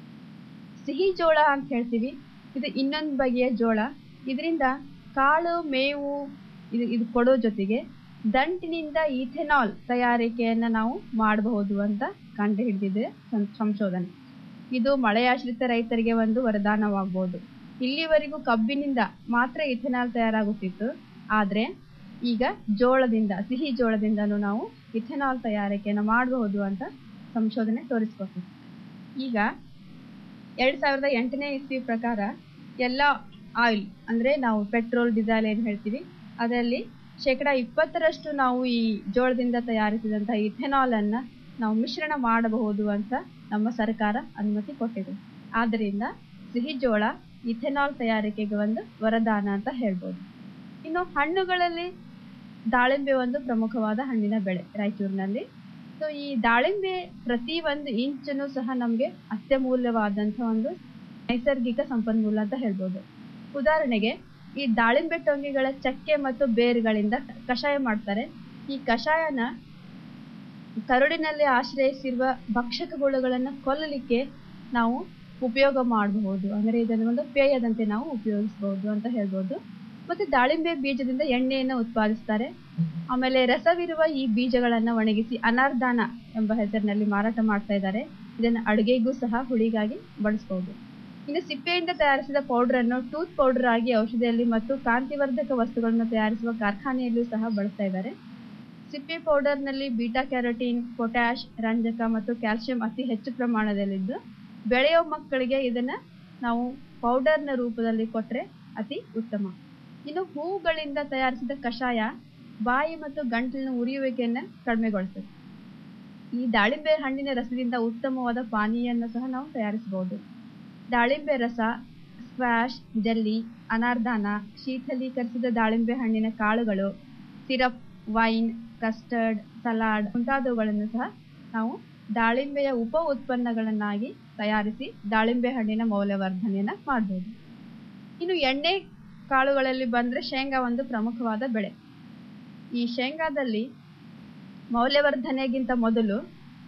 ಸಿಹಿ ಜೋಳ ಅಂತ ಹೇಳ್ತೀವಿ ಇದು ಇನ್ನೊಂದು ಬಗೆಯ ಜೋಳ ಇದರಿಂದ ಕಾಳು ಮೇವು ಇದು ಇದು ಕೊಡೋ ಜೊತೆಗೆ ದಂಟಿನಿಂದ ಈಥೆನಾಲ್ ತಯಾರಿಕೆಯನ್ನ ನಾವು ಮಾಡಬಹುದು ಅಂತ ಕಂಡು ಹಿಡಿದಿದೆ ಸಂಶೋಧನೆ ಇದು ಮಳೆಯಾಶ್ರಿತ ರೈತರಿಗೆ ಒಂದು ವರದಾನವಾಗಬಹುದು ಇಲ್ಲಿವರೆಗೂ ಕಬ್ಬಿನಿಂದ ಮಾತ್ರ ಇಥೆನಾಲ್ ತಯಾರಾಗುತ್ತಿತ್ತು ಆದ್ರೆ ಈಗ ಜೋಳದಿಂದ ಸಿಹಿ ಜೋಳದಿಂದನೂ ನಾವು ಇಥೆನಾಲ್ ತಯಾರಿಕೆಯನ್ನು ಮಾಡಬಹುದು ಅಂತ ಸಂಶೋಧನೆ ತೋರಿಸ್ಕೊಟ್ಟಿದೆ ಈಗ ಎರಡ್ ಸಾವಿರದ ಎಂಟನೇ ಇಸ್ವಿ ಪ್ರಕಾರ ಎಲ್ಲ ಆಯಿಲ್ ಅಂದ್ರೆ ನಾವು ಪೆಟ್ರೋಲ್ ಡೀಸೆಲ್ ಏನು ಹೇಳ್ತೀವಿ ಅದರಲ್ಲಿ ಶೇಕಡ ಇಪ್ಪತ್ತರಷ್ಟು ನಾವು ಈ ಜೋಳದಿಂದ ತಯಾರಿಸಿದಂತಹ ಇಥೆನಾಲ್ ಅನ್ನ ನಾವು ಮಿಶ್ರಣ ಮಾಡಬಹುದು ಅಂತ ನಮ್ಮ ಸರ್ಕಾರ ಅನುಮತಿ ಕೊಟ್ಟಿದೆ ಆದ್ದರಿಂದ ಸಿಹಿ ಜೋಳ ಇಥೆನಾಲ್ ತಯಾರಿಕೆಗೆ ಒಂದು ವರದಾನ ಅಂತ ಹೇಳ್ಬೋದು ಇನ್ನು ಹಣ್ಣುಗಳಲ್ಲಿ ದಾಳಿಂಬೆ ಒಂದು ಪ್ರಮುಖವಾದ ಹಣ್ಣಿನ ಬೆಳೆ ರಾಯಚೂರಿನಲ್ಲಿ ಸೊ ಈ ದಾಳಿಂಬೆ ಪ್ರತಿ ಒಂದು ಇಂಚನು ಸಹ ನಮಗೆ ಅತ್ಯಮೂಲ್ಯವಾದಂಥ ಒಂದು ನೈಸರ್ಗಿಕ ಸಂಪನ್ಮೂಲ ಅಂತ ಹೇಳ್ಬೋದು ಉದಾಹರಣೆಗೆ ಈ ದಾಳಿಂಬೆ ಟೊಂಗಿಗಳ ಚಕ್ಕೆ ಮತ್ತು ಬೇರುಗಳಿಂದ ಕಷಾಯ ಮಾಡ್ತಾರೆ ಈ ಕಷಾಯನ ಕರುಳಿನಲ್ಲಿ ಆಶ್ರಯಿಸಿರುವ ಭಕ್ಷಕ ಹುಳುಗಳನ್ನು ಕೊಲ್ಲಲಿಕ್ಕೆ ನಾವು ಉಪಯೋಗ ಮಾಡಬಹುದು ಅಂದ್ರೆ ಇದನ್ನು ಒಂದು ಪೇಯದಂತೆ ನಾವು ಉಪಯೋಗಿಸಬಹುದು ಅಂತ ಹೇಳ್ಬೋದು ಮತ್ತೆ ದಾಳಿಂಬೆ ಬೀಜದಿಂದ ಎಣ್ಣೆಯನ್ನು ಉತ್ಪಾದಿಸ್ತಾರೆ ಆಮೇಲೆ ರಸವಿರುವ ಈ ಬೀಜಗಳನ್ನ ಒಣಗಿಸಿ ಅನಾರ್ದಾನ ಎಂಬ ಹೆಸರಿನಲ್ಲಿ ಮಾರಾಟ ಮಾಡ್ತಾ ಇದ್ದಾರೆ ಇದನ್ನ ಅಡುಗೆಗೂ ಸಹ ಹುಳಿಗಾಗಿ ಬಳಸಬಹುದು ಇನ್ನು ಸಿಪ್ಪೆಯಿಂದ ತಯಾರಿಸಿದ ಪೌಡರ್ ಅನ್ನು ಟೂತ್ ಪೌಡರ್ ಆಗಿ ಔಷಧಿಯಲ್ಲಿ ಮತ್ತು ಕಾಂತಿವರ್ಧಕ ವಸ್ತುಗಳನ್ನು ತಯಾರಿಸುವ ಕಾರ್ಖಾನೆಯಲ್ಲೂ ಸಹ ಬಳಸ್ತಾ ಇದ್ದಾರೆ ಸಿಪ್ಪೆ ಪೌಡರ್ನಲ್ಲಿ ಬೀಟಾ ಕ್ಯಾರೋಟಿನ್ ಪೊಟ್ಯಾಶ್ ರಂಜಕ ಮತ್ತು ಕ್ಯಾಲ್ಸಿಯಂ ಅತಿ ಹೆಚ್ಚು ಪ್ರಮಾಣದಲ್ಲಿದ್ದು ಬೆಳೆಯೋ ಮಕ್ಕಳಿಗೆ ಇದನ್ನ ನಾವು ಪೌಡರ್ನ ರೂಪದಲ್ಲಿ ಕೊಟ್ರೆ ಅತಿ ಉತ್ತಮ ಇನ್ನು ಹೂವುಗಳಿಂದ ತಯಾರಿಸಿದ ಕಷಾಯ ಬಾಯಿ ಮತ್ತು ಗಂಟಲಿನ ಉರಿಯುವಿಕೆಯನ್ನ ಕಡಿಮೆಗೊಳಿಸುತ್ತೆ ಈ ದಾಳಿಂಬೆ ಹಣ್ಣಿನ ರಸದಿಂದ ಉತ್ತಮವಾದ ಪಾನೀಯನ್ನು ಸಹ ನಾವು ತಯಾರಿಸಬಹುದು ದಾಳಿಂಬೆ ರಸ ಸ್ಕ್ವಾಶ್ ಜೆಲ್ಲಿ ಅನಾರ್ದಾನ ಶೀತಲೀಕರಿಸಿದ ದಾಳಿಂಬೆ ಹಣ್ಣಿನ ಕಾಳುಗಳು ಸಿರಪ್ ವೈನ್ ಕಸ್ಟರ್ಡ್ ಸಲಾಡ್ ಮುಂತಾದವುಗಳನ್ನು ಸಹ ನಾವು ದಾಳಿಂಬೆಯ ಉಪ ಉತ್ಪನ್ನಗಳನ್ನಾಗಿ ತಯಾರಿಸಿ ದಾಳಿಂಬೆ ಹಣ್ಣಿನ ಮೌಲ್ಯವರ್ಧನೆಯನ್ನ ಮಾಡಬಹುದು ಇನ್ನು ಎಣ್ಣೆ ಕಾಳುಗಳಲ್ಲಿ ಬಂದ್ರೆ ಶೇಂಗಾ ಒಂದು ಪ್ರಮುಖವಾದ ಬೆಳೆ ಈ ಶೇಂಗಾದಲ್ಲಿ ಮೌಲ್ಯವರ್ಧನೆಗಿಂತ ಮೊದಲು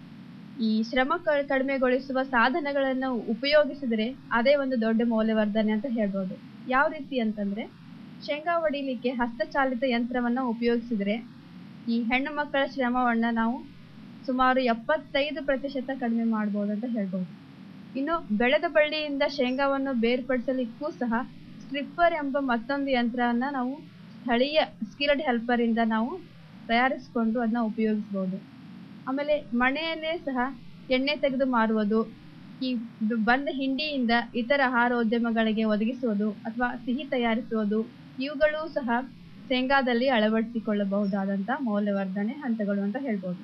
ಈ ಶ್ರಮ ಕ- ಕಡಿಮೆಗೊಳಿಸುವ ಸಾಧನಗಳನ್ನು ಉಪಯೋಗಿಸಿದ್ರೆ ಅದೇ ಒಂದು ದೊಡ್ಡ ಮೌಲ್ಯವರ್ಧನೆ ಅಂತ ಹೇಳ್ಬೋದು ಯಾವ ರೀತಿ ಅಂತಂದ್ರೆ ಶೇಂಗಾ ಹೊಡಿಲಿಕ್ಕೆ ಹಸ್ತಚಾಲಿತ ಯಂತ್ರವನ್ನ ಉಪಯೋಗಿಸಿದ್ರೆ ಈ ಹೆಣ್ಣು ಮಕ್ಕಳ ಶ್ರಮವನ್ನ ನಾವು ಸುಮಾರು ಎಪ್ಪತ್ತೈದು ಪ್ರತಿಶತ ಕಡಿಮೆ ಮಾಡಬಹುದು ಅಂತ ಹೇಳ್ಬೋದು ಇನ್ನು ಬೆಳೆದ ಬಳ್ಳಿಯಿಂದ ಶೇಂಗಾವನ್ನು ಬೇರ್ಪಡಿಸಲಿಕ್ಕೂ ಸಹ ಸ್ಟ್ರಿಪ್ಪರ್ ಎಂಬ ಮತ್ತೊಂದು ಯಂತ್ರವನ್ನ ನಾವು ಸ್ಥಳೀಯ ಸ್ಕಿಲ್ಡ್ ಹೆಲ್ಪರ್ ಇಂದ ನಾವು ತಯಾರಿಸಿಕೊಂಡು ಅದನ್ನ ಉಪಯೋಗಿಸಬಹುದು ಆಮೇಲೆ ಮನೆಯಲ್ಲೇ ಸಹ ಎಣ್ಣೆ ತೆಗೆದು ಮಾರುವುದು ಈ ಬ- ಬಂದ ಹಿಂಡಿಯಿಂದ ಇತರ ಆಹಾರೋದ್ಯಮಗಳಿಗೆ ಒದಗಿಸುವುದು ಅಥವಾ ಸಿಹಿ ತಯಾರಿಸುವುದು ಇವುಗಳು ಸಹ ಶೇಂಗಾದಲ್ಲಿ ಅಳವಡಿಸಿಕೊಳ್ಳಬಹುದಾದಂತ ಮೌಲ್ಯವರ್ಧನೆ ಹಂತಗಳು ಅಂತ ಹೇಳ್ಬೋದು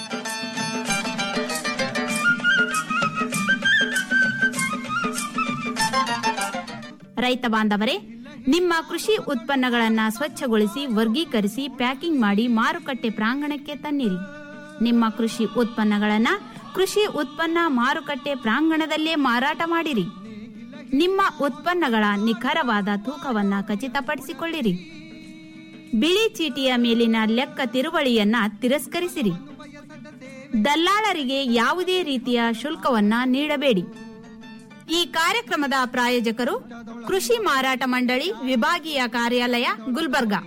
ರೈತ ಬಾಂಧವರೇ ನಿಮ್ಮ ಕೃಷಿ ಉತ್ಪನ್ನಗಳನ್ನು ಸ್ವಚ್ಛಗೊಳಿಸಿ ವರ್ಗೀಕರಿಸಿ ಪ್ಯಾಕಿಂಗ್ ಮಾಡಿ ಮಾರುಕಟ್ಟೆ ಪ್ರಾಂಗಣಕ್ಕೆ ತನ್ನಿರಿ ನಿಮ್ಮ ಕೃಷಿ ಉತ್ಪನ್ನಗಳನ್ನು ಕೃಷಿ ಉತ್ಪನ್ನ ಮಾರುಕಟ್ಟೆ ಪ್ರಾಂಗಣದಲ್ಲೇ ಮಾರಾಟ ಮಾಡಿರಿ ನಿಮ್ಮ ಉತ್ಪನ್ನಗಳ ನಿಖರವಾದ ತೂಕವನ್ನ ಖಚಿತಪಡಿಸಿಕೊಳ್ಳಿರಿ ಬಿಳಿ ಚೀಟಿಯ ಮೇಲಿನ ಲೆಕ್ಕ ತಿರುವಳಿಯನ್ನ ತಿರಸ್ಕರಿಸಿರಿ ದಲ್ಲಾಳರಿಗೆ ಯಾವುದೇ ರೀತಿಯ ಶುಲ್ಕವನ್ನ ನೀಡಬೇಡಿ ಈ ಕಾರ್ಯಕ್ರಮದ ಪ್ರಾಯೋಜಕರು ಕೃಷಿ ಮಾರಾಟ ಮಂಡಳಿ ವಿಭಾಗೀಯ ಕಾರ್ಯಾಲಯ ಗುಲ್ಬರ್ಗಾ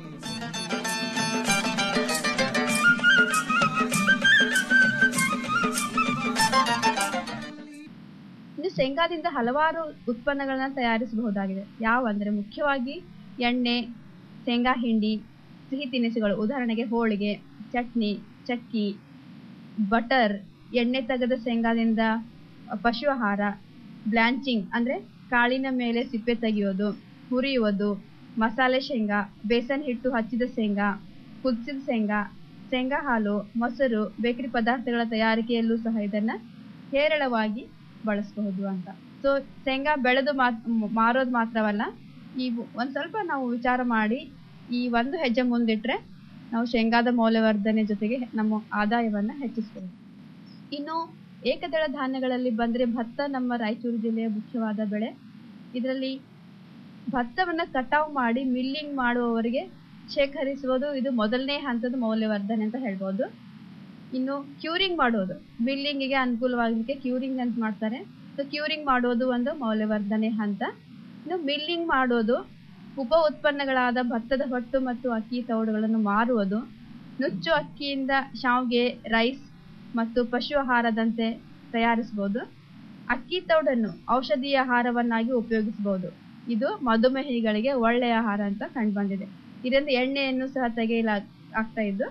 ಇನ್ನು ಶೇಂಗಾದಿಂದ ಹಲವಾರು ಉತ್ಪನ್ನಗಳನ್ನ ತಯಾರಿಸಬಹುದಾಗಿದೆ ಯಾವ ಅಂದ್ರೆ ಮುಖ್ಯವಾಗಿ ಎಣ್ಣೆ ಶೇಂಗಾ ಹಿಂಡಿ ಸಿಹಿ ತಿನಿಸುಗಳು ಉದಾಹರಣೆಗೆ ಹೋಳಿಗೆ ಚಟ್ನಿ ಚಕ್ಕಿ ಬಟರ್ ಎಣ್ಣೆ ತೆಗೆದ ಶೇಂಗಾದಿಂದ ಪಶು ಆಹಾರ ಬ್ಲಾಂಚಿಂಗ್ ಅಂದ್ರೆ ಕಾಳಿನ ಮೇಲೆ ಸಿಪ್ಪೆ ತೆಗೆಯೋದು ಹುರಿಯುವುದು ಮಸಾಲೆ ಶೇಂಗಾ ಬೇಸನ್ ಹಿಟ್ಟು ಹಚ್ಚಿದ ಶೇಂಗಾ ಕುದಿಸಿದ ಶೇಂಗಾ ಶೇಂಗಾ ಹಾಲು ಮೊಸರು ಬೇಕರಿ ಪದಾರ್ಥಗಳ ತಯಾರಿಕೆಯಲ್ಲೂ ಸಹ ಇದನ್ನ ಹೇರಳವಾಗಿ ಬಳಸಬಹುದು ಅಂತ ಸೊ ಶೇಂಗಾ ಬೆಳೆದು ಮಾತ್ ಮಾರೋದು ಮಾತ್ರವಲ್ಲ ಈ ಒಂದ್ ಸ್ವಲ್ಪ ನಾವು ವಿಚಾರ ಮಾಡಿ ಈ ಒಂದು ಹೆಜ್ಜೆ ಮುಂದಿಟ್ರೆ ನಾವು ಶೇಂಗಾದ ಮೌಲ್ಯವರ್ಧನೆ ಜೊತೆಗೆ ನಮ್ಮ ಆದಾಯವನ್ನ ಹೆಚ್ಚಿಸಬಹುದು ಇನ್ನು ಏಕದಳ ಧಾನ್ಯಗಳಲ್ಲಿ ಬಂದ್ರೆ ಭತ್ತ ನಮ್ಮ ರಾಯಚೂರು ಜಿಲ್ಲೆಯ ಮುಖ್ಯವಾದ ಬೆಳೆ ಇದರಲ್ಲಿ ಭತ್ತವನ್ನ ಕಟಾವು ಮಾಡಿ ಮಿಲ್ಲಿಂಗ್ ಮಾಡುವವರಿಗೆ ಶೇಖರಿಸುವುದು ಇದು ಮೊದಲನೇ ಹಂತದ ಮೌಲ್ಯವರ್ಧನೆ ಅಂತ ಹೇಳ್ಬೋದು ಇನ್ನು ಕ್ಯೂರಿಂಗ್ ಮಾಡೋದು ಮಿಲ್ಲಿಂಗಿಗೆ ಅನುಕೂಲವಾಗಲಿಕ್ಕೆ ಕ್ಯೂರಿಂಗ್ ಅಂತ ಮಾಡ್ತಾರೆ ಸೊ ಕ್ಯೂರಿಂಗ್ ಮಾಡೋದು ಒಂದು ಮೌಲ್ಯವರ್ಧನೆ ಹಂತ ಇನ್ನು ಮಿಲ್ಲಿಂಗ್ ಮಾಡೋದು ಉಪ ಉತ್ಪನ್ನಗಳಾದ ಭತ್ತದ ಹೊಟ್ಟು ಮತ್ತು ಅಕ್ಕಿ ತೌಡುಗಳನ್ನು ಮಾರುವುದು ನುಚ್ಚು ಅಕ್ಕಿಯಿಂದ ಶಾವ್ಗೆ ರೈಸ್ ಮತ್ತು ಪಶು ಆಹಾರದಂತೆ ತಯಾರಿಸಬಹುದು ಅಕ್ಕಿ ತೌಡನ್ನು ಔಷಧೀಯ ಆಹಾರವನ್ನಾಗಿ ಉಪಯೋಗಿಸಬಹುದು ಇದು ಮಧುಮೇಹಿಗಳಿಗೆ ಒಳ್ಳೆಯ ಆಹಾರ ಅಂತ ಕಂಡುಬಂದಿದೆ ಇದರಿಂದ ಎಣ್ಣೆಯನ್ನು ಸಹ ತೆಗೆಯಲಾಗ್ತಾ ಇದ್ದು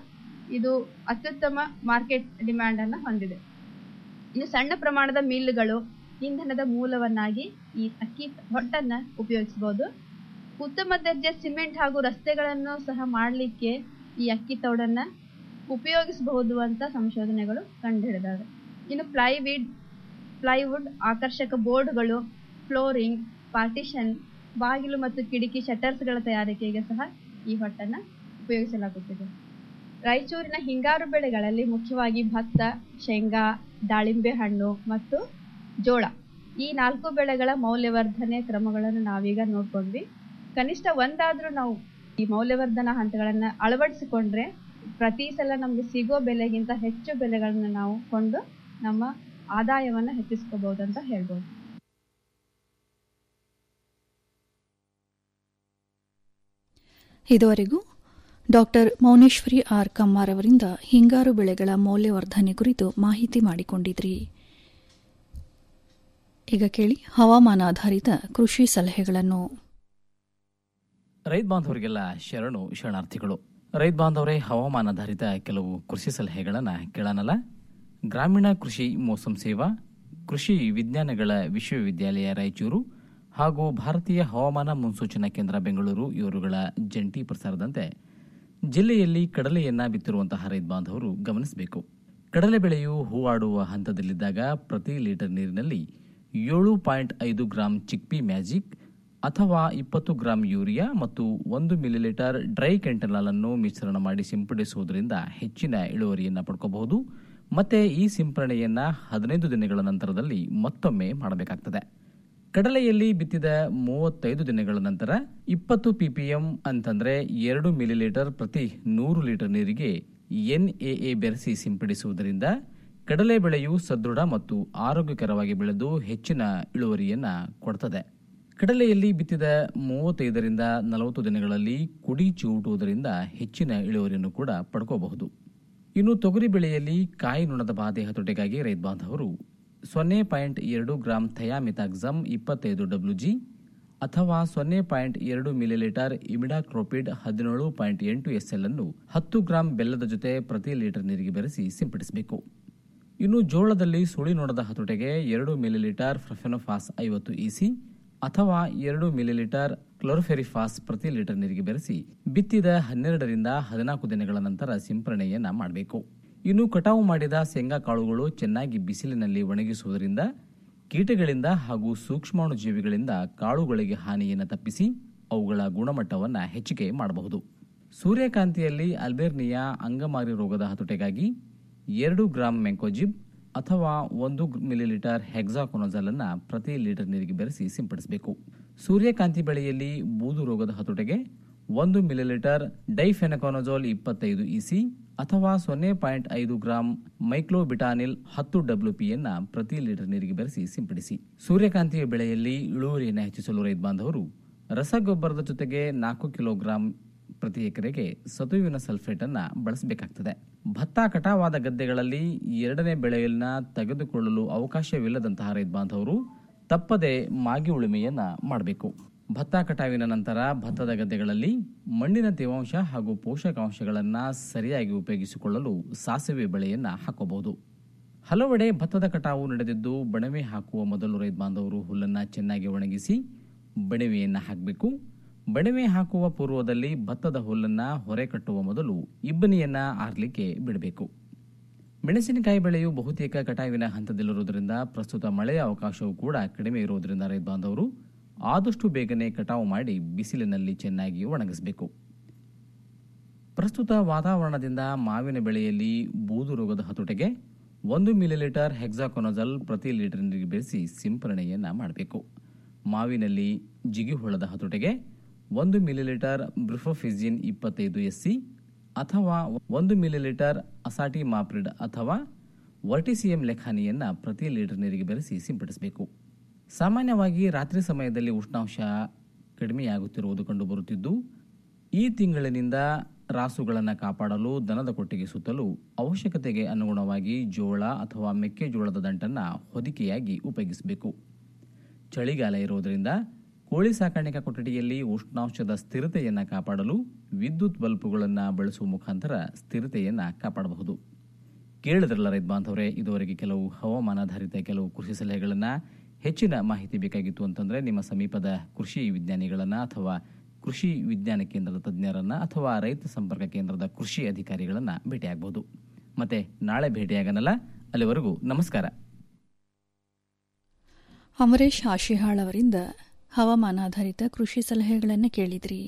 ಇದು ಅತ್ಯುತ್ತಮ ಮಾರ್ಕೆಟ್ ಡಿಮ್ಯಾಂಡ್ ಅನ್ನು ಹೊಂದಿದೆ ಇನ್ನು ಸಣ್ಣ ಪ್ರಮಾಣದ ಮಿಲ್ಗಳು ಇಂಧನದ ಮೂಲವನ್ನಾಗಿ ಈ ಅಕ್ಕಿ ಹೊಟ್ಟನ್ನ ಉಪಯೋಗಿಸಬಹುದು ಉತ್ತಮ ದರ್ಜೆ ಸಿಮೆಂಟ್ ಹಾಗೂ ರಸ್ತೆಗಳನ್ನು ಸಹ ಮಾಡಲಿಕ್ಕೆ ಈ ಅಕ್ಕಿ ತೌಡನ್ನ ಉಪಯೋಗಿಸಬಹುದು ಅಂತ ಸಂಶೋಧನೆಗಳು ಕಂಡುಹಿಡಿದಾವೆ ಇನ್ನು ಪ್ಲೈವಿಡ್ ಪ್ಲೈವುಡ್ ಆಕರ್ಷಕ ಬೋರ್ಡ್ಗಳು ಫ್ಲೋರಿಂಗ್ ಪಾರ್ಟಿಷನ್ ಬಾಗಿಲು ಮತ್ತು ಕಿಟಕಿ ಶಟರ್ಸ್ಗಳ ತಯಾರಿಕೆಗೆ ಸಹ ಈ ಹೊಟ್ಟನ್ನ ಉಪಯೋಗಿಸಲಾಗುತ್ತಿದೆ ರಾಯಚೂರಿನ ಹಿಂಗಾರು ಬೆಳೆಗಳಲ್ಲಿ ಮುಖ್ಯವಾಗಿ ಭತ್ತ ಶೇಂಗಾ ದಾಳಿಂಬೆ ಹಣ್ಣು ಮತ್ತು ಜೋಳ ಈ ನಾಲ್ಕು ಬೆಳೆಗಳ ಮೌಲ್ಯವರ್ಧನೆ ಕ್ರಮಗಳನ್ನು ನಾವೀಗ ನೋಡ್ಕೊಂಡ್ವಿ ಕನಿಷ್ಠ ಒಂದಾದ್ರೂ ನಾವು ಈ ಮೌಲ್ಯವರ್ಧನಾ ಹಂತಗಳನ್ನ ಅಳವಡಿಸಿಕೊಂಡ್ರೆ ಪ್ರತಿ ಸಲ ನಮ್ಗೆ ಸಿಗೋ ಬೆಲೆಗಿಂತ ಹೆಚ್ಚು ಬೆಲೆಗಳನ್ನ ನಾವು ಕೊಂಡು ನಮ್ಮ ಆದಾಯವನ್ನ ಹೆಚ್ಚಿಸ್ಕೋಬಹುದು ಅಂತ ಹೇಳ್ಬೋದು ಇದುವರೆಗೂ ಡಾಕ್ಟರ್ ಮೌನೇಶ್ವರಿ ಆರ್ ಕಮ್ಮಾರ್ ಅವರಿಂದ ಹಿಂಗಾರು ಬೆಳೆಗಳ ಮೌಲ್ಯವರ್ಧನೆ ಕುರಿತು ಮಾಹಿತಿ ಮಾಡಿಕೊಂಡಿದ್ರಿ ಈಗ ಕೇಳಿ ಹವಾಮಾನ ಆಧಾರಿತ ಕೃಷಿ ಸಲಹೆಗಳನ್ನು ರೈತ ಬಾಂಧವರಿಗೆಲ್ಲ ಶರಣು ಶರಣಾರ್ಥಿಗಳು ರೈತ ಬಾಂಧವರೇ ಹವಾಮಾನಾಧಾರಿತ ಕೆಲವು ಕೃಷಿ ಸಲಹೆಗಳನ್ನು ಕೇಳೋಣಲ್ಲ ಗ್ರಾಮೀಣ ಕೃಷಿ ಮೋಸಂ ಸೇವಾ ಕೃಷಿ ವಿಜ್ಞಾನಗಳ ವಿಶ್ವವಿದ್ಯಾಲಯ ರಾಯಚೂರು ಹಾಗೂ ಭಾರತೀಯ ಹವಾಮಾನ ಮುನ್ಸೂಚನಾ ಕೇಂದ್ರ ಬೆಂಗಳೂರು ಇವರುಗಳ ಜಂಟಿ ಪ್ರಸಾರದಂತೆ ಜಿಲ್ಲೆಯಲ್ಲಿ ಕಡಲೆಯನ್ನ ಬಿತ್ತಿರುವಂತಹ ರೈತ ಬಾಂಧವರು ಗಮನಿಸಬೇಕು ಕಡಲೆ ಬೆಳೆಯು ಹೂವಾಡುವ ಹಂತದಲ್ಲಿದ್ದಾಗ ಪ್ರತಿ ಲೀಟರ್ ನೀರಿನಲ್ಲಿ ಏಳು ಪಾಯಿಂಟ್ ಐದು ಗ್ರಾಂ ಚಿಕ್ಪಿ ಮ್ಯಾಜಿಕ್ ಅಥವಾ ಇಪ್ಪತ್ತು ಗ್ರಾಂ ಯೂರಿಯಾ ಮತ್ತು ಒಂದು ಮಿಲಿಲೀಟರ್ ಡ್ರೈ ಕೆಂಟನಾಲ್ ಅನ್ನು ಮಿಶ್ರಣ ಮಾಡಿ ಸಿಂಪಡಿಸುವುದರಿಂದ ಹೆಚ್ಚಿನ ಇಳುವರಿಯನ್ನು ಪಡ್ಕೋಬಹುದು ಮತ್ತೆ ಈ ಸಿಂಪರಣೆಯನ್ನ ಹದಿನೈದು ದಿನಗಳ ನಂತರದಲ್ಲಿ ಮತ್ತೊಮ್ಮೆ ಮಾಡಬೇಕಾಗ್ತದೆ ಕಡಲೆಯಲ್ಲಿ ಬಿತ್ತಿದ ಮೂವತ್ತೈದು ದಿನಗಳ ನಂತರ ಇಪ್ಪತ್ತು ಪಿಪಿಎಂ ಅಂತಂದ್ರೆ ಎರಡು ಮಿಲಿಲೀಟರ್ ಪ್ರತಿ ನೂರು ಲೀಟರ್ ನೀರಿಗೆ ಎನ್ಎಎ ಬೆರೆಸಿ ಸಿಂಪಡಿಸುವುದರಿಂದ ಕಡಲೆ ಬೆಳೆಯು ಸದೃಢ ಮತ್ತು ಆರೋಗ್ಯಕರವಾಗಿ ಬೆಳೆದು ಹೆಚ್ಚಿನ ಇಳುವರಿಯನ್ನ ಕೊಡ್ತದೆ ಕಡಲೆಯಲ್ಲಿ ಬಿತ್ತಿದ ಮೂವತ್ತೈದರಿಂದ ನಲವತ್ತು ದಿನಗಳಲ್ಲಿ ಕುಡಿ ಚಿವುಟುವುದರಿಂದ ಹೆಚ್ಚಿನ ಇಳುವರಿಯನ್ನು ಕೂಡ ಪಡ್ಕೋಬಹುದು ಇನ್ನು ತೊಗರಿ ಬೆಳೆಯಲ್ಲಿ ಕಾಯಿ ನುಣದ ಬಾಧೆ ಹತೋಟಿಗಾಗಿ ರೈತ ಬಾಂಧವರು ಸೊನ್ನೆ ಪಾಯಿಂಟ್ ಎರಡು ಗ್ರಾಂ ಥಯಾಮಿತಾಕ್ಸಮ್ ಇಪ್ಪತ್ತೈದು ಡಬ್ಲ್ಯೂಜಿ ಅಥವಾ ಸೊನ್ನೆ ಪಾಯಿಂಟ್ ಎರಡು ಮಿಲಿಲೀಟರ್ ಇಮಿಡಾಕ್ರೋಪಿಡ್ ಹದಿನೇಳು ಪಾಯಿಂಟ್ ಎಂಟು ಎಸ್ಎಲ್ ಅನ್ನು ಹತ್ತು ಗ್ರಾಂ ಬೆಲ್ಲದ ಜೊತೆ ಪ್ರತಿ ಲೀಟರ್ ನೀರಿಗೆ ಬೆರೆಸಿ ಸಿಂಪಡಿಸಬೇಕು ಇನ್ನು ಜೋಳದಲ್ಲಿ ಸುಳಿ ನೋಡದ ಹತೋಟೆಗೆ ಎರಡು ಮಿಲಿಲೀಟರ್ ಫ್ರಫೆನೋಫಾಸ್ ಐವತ್ತು ಇಸಿ ಅಥವಾ ಎರಡು ಮಿಲಿಲೀಟರ್ ಕ್ಲೋರೋಫೆರಿಫಾಸ್ ಪ್ರತಿ ಲೀಟರ್ ನೀರಿಗೆ ಬೆರೆಸಿ ಬಿತ್ತಿದ ಹನ್ನೆರಡರಿಂದ ಹದಿನಾಲ್ಕು ದಿನಗಳ ನಂತರ ಸಿಂಪರಣೆಯನ್ನ ಮಾಡಬೇಕು ಇನ್ನು ಕಟಾವು ಮಾಡಿದ ಶೇಂಗಾ ಕಾಳುಗಳು ಚೆನ್ನಾಗಿ ಬಿಸಿಲಿನಲ್ಲಿ ಒಣಗಿಸುವುದರಿಂದ ಕೀಟಗಳಿಂದ ಹಾಗೂ ಸೂಕ್ಷ್ಮಾಣು ಜೀವಿಗಳಿಂದ ಕಾಳುಗಳಿಗೆ ಹಾನಿಯನ್ನು ತಪ್ಪಿಸಿ ಅವುಗಳ ಗುಣಮಟ್ಟವನ್ನು ಹೆಚ್ಚಿಗೆ ಮಾಡಬಹುದು ಸೂರ್ಯಕಾಂತಿಯಲ್ಲಿ ಅಲ್ಬೇರ್ನಿಯಾ ಅಂಗಮಾರಿ ರೋಗದ ಹತೋಟೆಗಾಗಿ ಎರಡು ಗ್ರಾಂ ಮೆಂಕೋಜಿಬ್ ಅಥವಾ ಒಂದು ಮಿಲಿಲೀಟರ್ ಹೆಕ್ಸಾಕೊನಜಲ್ ಅನ್ನ ಪ್ರತಿ ಲೀಟರ್ ನೀರಿಗೆ ಬೆರೆಸಿ ಸಿಂಪಡಿಸಬೇಕು ಸೂರ್ಯಕಾಂತಿ ಬೆಳೆಯಲ್ಲಿ ಬೂದು ರೋಗದ ಹತೋಟೆಗೆ ಒಂದು ಮಿಲಿಲೀಟರ್ ಡೈಫೆನಕೊನಜೋಲ್ ಇಪ್ಪತ್ತೈದು ಇಸಿ ಅಥವಾ ಸೊನ್ನೆ ಪಾಯಿಂಟ್ ಐದು ಗ್ರಾಂ ಮೈಕ್ಲೋಬಿಟಾನಿಲ್ ಹತ್ತು ಡಬ್ಲ್ಯೂಪಿಯನ್ನ ಪ್ರತಿ ಲೀಟರ್ ನೀರಿಗೆ ಬೆರೆಸಿ ಸಿಂಪಡಿಸಿ ಸೂರ್ಯಕಾಂತಿಯ ಬೆಳೆಯಲ್ಲಿ ಇಳುವರಿಯನ್ನು ಹೆಚ್ಚಿಸಲು ರೈತ ಬಾಂಧವರು ರಸಗೊಬ್ಬರದ ಜೊತೆಗೆ ನಾಲ್ಕು ಕಿಲೋಗ್ರಾಂ ಪ್ರತಿ ಎಕರೆಗೆ ಸತುವಿನ ಸಲ್ಫೇಟ್ ಅನ್ನ ಬಳಸಬೇಕಾಗ್ತದೆ ಭತ್ತ ಕಟಾವಾದ ಗದ್ದೆಗಳಲ್ಲಿ ಎರಡನೇ ಬೆಳೆಯನ್ನ ತೆಗೆದುಕೊಳ್ಳಲು ಅವಕಾಶವಿಲ್ಲದಂತಹ ರೈತ ಬಾಂಧವರು ತಪ್ಪದೆ ಮಾಗಿ ಉಳುಮೆಯನ್ನ ಮಾಡಬೇಕು ಭತ್ತ ಕಟಾವಿನ ನಂತರ ಭತ್ತದ ಗದ್ದೆಗಳಲ್ಲಿ ಮಣ್ಣಿನ ತೇವಾಂಶ ಹಾಗೂ ಪೋಷಕಾಂಶಗಳನ್ನು ಸರಿಯಾಗಿ ಉಪಯೋಗಿಸಿಕೊಳ್ಳಲು ಸಾಸಿವೆ ಬೆಳೆಯನ್ನ ಹಾಕಬಹುದು ಹಲವೆಡೆ ಭತ್ತದ ಕಟಾವು ನಡೆದಿದ್ದು ಬಣವೆ ಹಾಕುವ ಮೊದಲು ರೈತ ಬಾಂಧವರು ಹುಲ್ಲನ್ನ ಚೆನ್ನಾಗಿ ಒಣಗಿಸಿ ಬಣವೆಯನ್ನ ಹಾಕಬೇಕು ಬಣವೆ ಹಾಕುವ ಪೂರ್ವದಲ್ಲಿ ಭತ್ತದ ಹುಲ್ಲನ್ನ ಹೊರೆ ಕಟ್ಟುವ ಮೊದಲು ಇಬ್ಬನಿಯನ್ನ ಆರ್ಲಿಕ್ಕೆ ಬಿಡಬೇಕು ಮೆಣಸಿನಕಾಯಿ ಬೆಳೆಯು ಬಹುತೇಕ ಕಟಾವಿನ ಹಂತದಲ್ಲಿರುವುದರಿಂದ ಪ್ರಸ್ತುತ ಮಳೆಯ ಅವಕಾಶವೂ ಕೂಡ ಕಡಿಮೆ ಇರುವುದರಿಂದ ರೈತ ಬಾಂಧವರು ಆದಷ್ಟು ಬೇಗನೆ ಕಟಾವು ಮಾಡಿ ಬಿಸಿಲಿನಲ್ಲಿ ಚೆನ್ನಾಗಿ ಒಣಗಿಸಬೇಕು ಪ್ರಸ್ತುತ ವಾತಾವರಣದಿಂದ ಮಾವಿನ ಬೆಳೆಯಲ್ಲಿ ಬೂದು ರೋಗದ ಹತೋಟೆಗೆ ಒಂದು ಮಿಲಿಲೀಟರ್ ಹೆಕ್ಸಾಕೊನಜಲ್ ಪ್ರತಿ ಲೀಟರ್ ನೀರಿಗೆ ಬೆರೆಸಿ ಸಿಂಪರಣೆಯನ್ನ ಮಾಡಬೇಕು ಮಾವಿನಲ್ಲಿ ಜಿಗಿಹುಳದ ಹತೋಟೆಗೆ ಒಂದು ಮಿಲಿಲೀಟರ್ ಬ್ರಿಫೋಫಿಜಿನ್ ಇಪ್ಪತ್ತೈದು ಎಸ್ಸಿ ಅಥವಾ ಒಂದು ಮಿಲಿಲೀಟರ್ ಅಸಾಟಿ ಮಾಪ್ರಿಡ್ ಅಥವಾ ವರ್ಟಿಸಿಎಂ ಲೆಖಾನಿಯನ್ನ ಪ್ರತಿ ಲೀಟರ್ ನೀರಿಗೆ ಬೆರೆಸಿ ಸಿಂಪಡಿಸಬೇಕು ಸಾಮಾನ್ಯವಾಗಿ ರಾತ್ರಿ ಸಮಯದಲ್ಲಿ ಉಷ್ಣಾಂಶ ಕಡಿಮೆಯಾಗುತ್ತಿರುವುದು ಕಂಡುಬರುತ್ತಿದ್ದು ಈ ತಿಂಗಳಿನಿಂದ ರಾಸುಗಳನ್ನು ಕಾಪಾಡಲು ದನದ ಕೊಟ್ಟಿಗೆ ಸುತ್ತಲೂ ಅವಶ್ಯಕತೆಗೆ ಅನುಗುಣವಾಗಿ ಜೋಳ ಅಥವಾ ಮೆಕ್ಕೆಜೋಳದ ದಂಟನ್ನು ಹೊದಿಕೆಯಾಗಿ ಉಪಯೋಗಿಸಬೇಕು ಚಳಿಗಾಲ ಇರುವುದರಿಂದ ಕೋಳಿ ಸಾಕಾಣಿಕಾ ಕೊಠಡಿಯಲ್ಲಿ ಉಷ್ಣಾಂಶದ ಸ್ಥಿರತೆಯನ್ನು ಕಾಪಾಡಲು ವಿದ್ಯುತ್ ಬಲ್ಬುಗಳನ್ನು ಬಳಸುವ ಮುಖಾಂತರ ಸ್ಥಿರತೆಯನ್ನು ಕಾಪಾಡಬಹುದು ಕೇಳಿದ್ರಲ್ಲ ರೈತ ಬಾಂಧವರೇ ಇದುವರೆಗೆ ಕೆಲವು ಹವಾಮಾನಾಧಾರಿತ ಕೆಲವು ಕೃಷಿ ಸಲಹೆಗಳನ್ನು ಹೆಚ್ಚಿನ ಮಾಹಿತಿ ಬೇಕಾಗಿತ್ತು ಅಂತಂದರೆ ನಿಮ್ಮ ಸಮೀಪದ ಕೃಷಿ ವಿಜ್ಞಾನಿಗಳನ್ನು ಅಥವಾ ಕೃಷಿ ವಿಜ್ಞಾನ ಕೇಂದ್ರದ ತಜ್ಞರನ್ನು ಅಥವಾ ರೈತ ಸಂಪರ್ಕ ಕೇಂದ್ರದ ಕೃಷಿ ಅಧಿಕಾರಿಗಳನ್ನು ಭೇಟಿಯಾಗಬಹುದು ಮತ್ತೆ ನಾಳೆ ಭೇಟಿಯಾಗನಲ್ಲ ಅಲ್ಲಿವರೆಗೂ ನಮಸ್ಕಾರ ಅಮರೇಶ್ ಆಶಿಹಾಳ್ ಅವರಿಂದ ಹವಾಮಾನಾಧಾರಿತ ಕೃಷಿ ಸಲಹೆಗಳನ್ನು ಕೇಳಿದ್ರಿ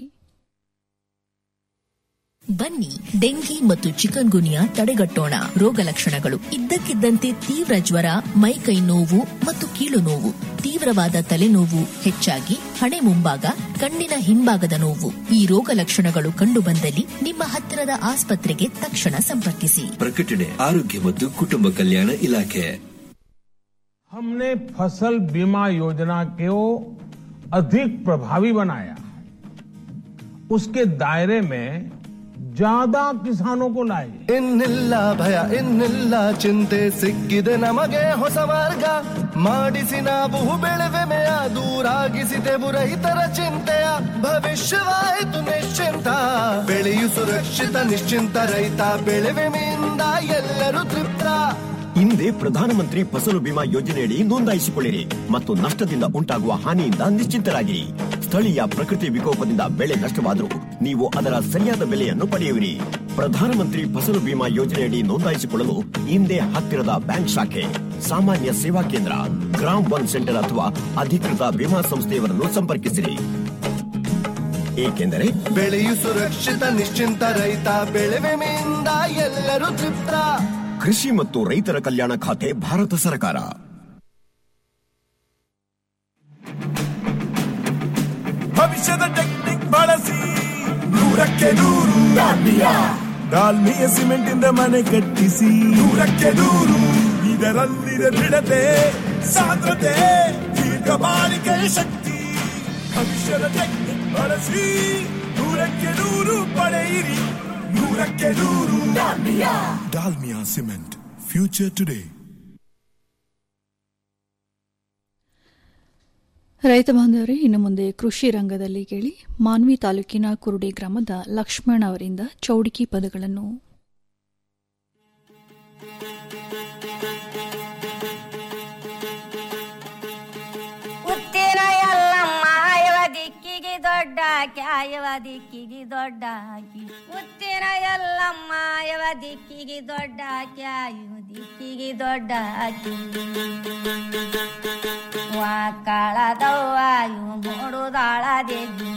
ಬನ್ನಿ ಡೆಂಗಿ ಮತ್ತು ಚಿಕನ್ ಗುನಿಯಾ ತಡೆಗಟ್ಟೋಣ ರೋಗ ಲಕ್ಷಣಗಳು ಇದ್ದಕ್ಕಿದ್ದಂತೆ ತೀವ್ರ ಜ್ವರ ಮೈಕೈ ನೋವು ಮತ್ತು ಕೀಲು ನೋವು ತೀವ್ರವಾದ ತಲೆನೋವು ಹೆಚ್ಚಾಗಿ ಹಣೆ ಮುಂಭಾಗ ಕಣ್ಣಿನ ಹಿಂಭಾಗದ ನೋವು ಈ ರೋಗ ಲಕ್ಷಣಗಳು ಕಂಡುಬಂದಲ್ಲಿ ನಿಮ್ಮ ಹತ್ತಿರದ ಆಸ್ಪತ್ರೆಗೆ ತಕ್ಷಣ ಸಂಪರ್ಕಿಸಿ ಪ್ರಕಟಣೆ ಆರೋಗ್ಯ ಮತ್ತು ಕುಟುಂಬ ಕಲ್ಯಾಣ ಇಲಾಖೆ हमने फसल बीमा योजना को अधिक प्रभावी बनाया उसके दायरे में ज्यादा किसानों को लाए ಇನ್ನಿಲ್ಲ ಭಯ ಇನ್ನಿಲ್ಲ ಚಿಂತೆ ಸಿಕ್ಕಿದೆ ನಮಗೆ ಹೊಸ ಮಾರ್ಗ ಮಾಡಿಸಿ ನಾವು ಬೆಳೆವೆಮೆಯ ದೂರಾಗಿಸಿದೆವು ರೈತರ ಚಿಂತೆಯ ಭವಿಷ್ಯವಾಯಿತು ನಿಶ್ಚಿಂತ ಬೆಳೆಯು ಸುರಕ್ಷಿತ ನಿಶ್ಚಿಂತ ರೈತ ಬೆಳೆವೆಮೆಯಿಂದ ಎಲ್ಲರೂ ತೃಪ್ತ ಹಿಂದೆ ಪ್ರಧಾನಮಂತ್ರಿ ಫಸಲು ಬಿಮಾ ಯೋಜನೆಯಡಿ ನೋಂದಾಯಿಸಿಕೊಳ್ಳಿರಿ ಮತ್ತು ನಷ್ಟದಿಂದ ಉಂಟಾಗುವ ಹಾನಿಯಿಂದ ನಿಶ್ಚಿಂತರಾಗಿರಿ ಸ್ಥಳೀಯ ಪ್ರಕೃತಿ ವಿಕೋಪದಿಂದ ಬೆಳೆ ನಷ್ಟವಾದರೂ ನೀವು ಅದರ ಸರಿಯಾದ ಬೆಲೆಯನ್ನು ಪಡೆಯುವಿರಿ ಪ್ರಧಾನಮಂತ್ರಿ ಫಸಲು ಬಿಮಾ ಯೋಜನೆಯಡಿ ನೋಂದಾಯಿಸಿಕೊಳ್ಳಲು ಹಿಂದೆ ಹತ್ತಿರದ ಬ್ಯಾಂಕ್ ಶಾಖೆ ಸಾಮಾನ್ಯ ಸೇವಾ ಕೇಂದ್ರ ಗ್ರಾಮ್ ಒನ್ ಸೆಂಟರ್ ಅಥವಾ ಅಧಿಕೃತ ವಿಮಾ ಸಂಸ್ಥೆಯವರನ್ನು ಸಂಪರ್ಕಿಸಿರಿ ಏಕೆಂದರೆ ಬೆಳೆಯು ಸುರಕ್ಷಿತ ನಿಶ್ಚಿಂತ ರೈತ ಬೆಳೆವೆಮೆಯಿಂದ ಎಲ್ಲರೂ ತೃಪ್ತ ಕೃಷಿ ಮತ್ತು ರೈತರ ಕಲ್ಯಾಣ ಖಾತೆ ಭಾರತ ಸರ್ಕಾರ ಭವಿಷ್ಯದ ಟೆಕ್ನಿಕ್ ಬಳಸಿ ನೂರಕ್ಕೆ ನೂರು ಡಾಲ್ಮಿಯಾ ಡಾಲ್ಮಿಯ ಸಿಮೆಂಟ್ ಇಂದ ಮನೆ ಕಟ್ಟಿಸಿ ನೂರಕ್ಕೆ ನೂರು ಇದರಲ್ಲಿದೆ ದೃಢತೆ ಸಾಂದ್ರತೆ ದೀರ್ಘ ಬಾಳಿಕೆಯ ಶಕ್ತಿ ಭವಿಷ್ಯದ ಟೆಕ್ನಿಕ್ ಬಳಸಿ ನೂರಕ್ಕೆ ನೂರು ಪಡೆಯಿರಿ ನೂರಕ್ಕೆ ನೂರು Dalmia Dalmia cement future today ರೈತ ಬಾಂಧವರೇ ಇನ್ನು ಮುಂದೆ ಕೃಷಿ ರಂಗದಲ್ಲಿ ಕೇಳಿ ಮಾನ್ವಿ ತಾಲೂಕಿನ ಕುರುಡಿ ಗ್ರಾಮದ ಲಕ್ಷ್ಮಣ್ ಅವರಿಂದ ಚೌಡಿಕಿ ಪದಗಳನ್ನು ಉತ್ತಿನ ಎಲ್ಲಮ್ಮ ಆಯವ ದಿಕ್ಕಿಗೆ ದೊಡ್ಡ ಕ್ಯಾಯವ ದಿಕ್ಕಿಗೆ ದೊಡ್ಡ ಆಕಿ ಉತ್ತಿನ ಎಲ್ಲಮ್ಮ ಆಯವ ದಿಕ್ಕಿಗೆ ದೊಡ್ಡ ಕ್ಯಾಯವ ದಿಕ್ಕಿಗೆ ದೊಡ್ಡ ಆಕಿ ವಾಕಾಳದವ್ವ ಇವು ಮೂಡುದಾಳ ದೇವಿ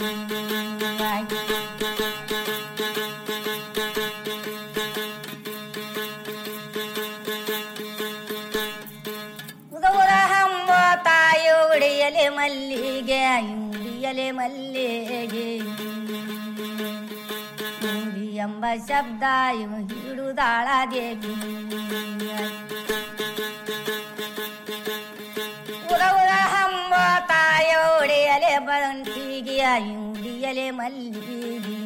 ಉದೌರ ಹಂಬ ತಾಯಿ ಉಡಿಯಲೆ ಮಲ್ಲಿಗೆ ಉಡಿಯಲೆ ಮಲ್ಲಿಗೆ ಉಡಿ ಎಂಬ ಶಬ್ದ ಇವು ಹಿಡುದಾಳ ದೇವಿ ಉದೌರ ಹಂಬ ತಾಯಿ ಉಡಿಯಲೆ ಬಂಟಿಗೆ ಉಡಿಯಲೆ ಮಲ್ಲಿಗೆ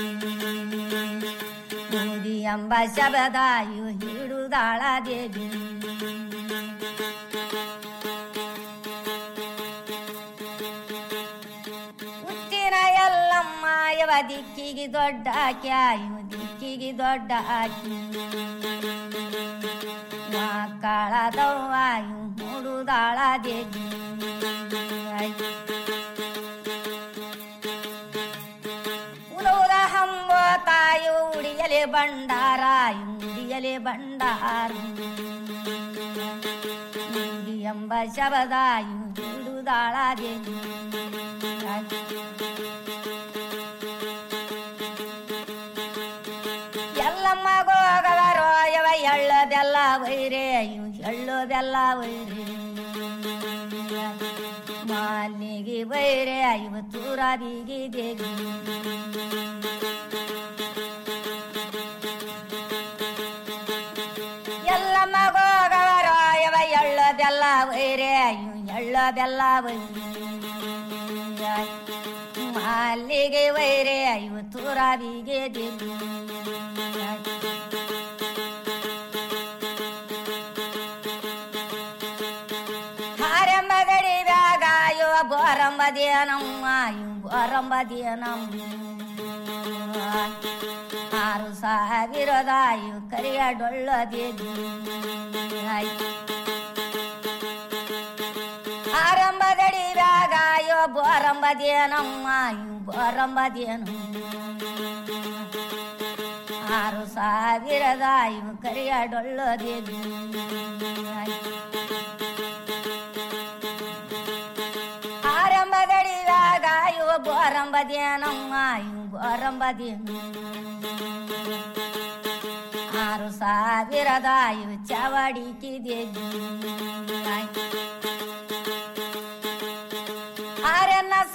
ಉಡಿ ಎಂಬ ಶಬ್ದ ಇವು ಹಿಡುದಾಳ ದೇವಿ ಉತ್ತಿನ ಎಲ್ಲಮ್ಮ ಯವ ದಿಕ್ಕಿಗೆ ದೊಡ್ಡ ಕ್ಯಾಯು ದಿಕ್ಕಿಗೆ ದೊಡ್ಡ ಆಕಿ ಮಕ್ಕಳದವ್ವಾಯು ಮೂಡುದಾಳ ದೇವಿ ಉದೌರ ಹಂಬ ತಾಯು ಉಡಿಯಲೆ ಬಂಡಾರ ಉಡಿಯಲೆ ಬಂಡಾರ ಉಡಿ ಎಂಬ ಶಬದಾಯು ಹಿಡುದಾಳ ದೇವಿ ಎಲ್ಲಮ್ಮ ಗೋಗವರೋ ಯವ ಎಳ್ಳ ಬೆಲ್ಲ ವೈರೇ ಇವು ಎಳ್ಳು ಬೆಲ್ಲ ವೈರೇ ಮಾಲಿಗೆ ವೈರೇ ಇವು ತೂರ ಬೀಗಿ ದೇವಿ ಎಲ್ಲಮ್ಮ ಗೋಗವರೋ ಯವ ಎಳ್ಳ ಬೆಲ್ಲ ವೈರೇ ಇವು ಎಳ್ಳ ಬೆಲ್ಲ ವೈರೇ ಮಾಲಿಗೆ ವೈರೇ ಇವು ತೂರ ಬೀಗೆ ದೇವಿ ಹಾರೆಂಬ ಗಡಿ ಬ್ಯಾಗ ಇವ ಬೋರಂಬ ಬೋರಂಬದೇನಮ್ಮ ಇವು ಬೋರಂಬದೇನಮ್ಮ ಆರು ಸಾವಿರದ ಇವು ಕರಿಯ ಡೊಳ್ಳದೇವಿ ಆರಂಭದಡಿದಾಗ ಅಯ್ಯೋ ಬೋರಂಬದೇನಮ್ಮ ಇವು ಬೋರಂಬದೇನು ಆರು ಸಾವಿರದ ಇವು ಕರಿಯ ಡೊಳ್ಳದೇವಿ ಆರಂಭದಡಿದಾಗ ಇವು ಬೋರಂಬದೇನಮ್ಮ ಇವು ಬೋರಂಬದೇನು ಆರು ಸಾವಿರದ ಇವು ಚವಡಿಕೆ ದೇವಿ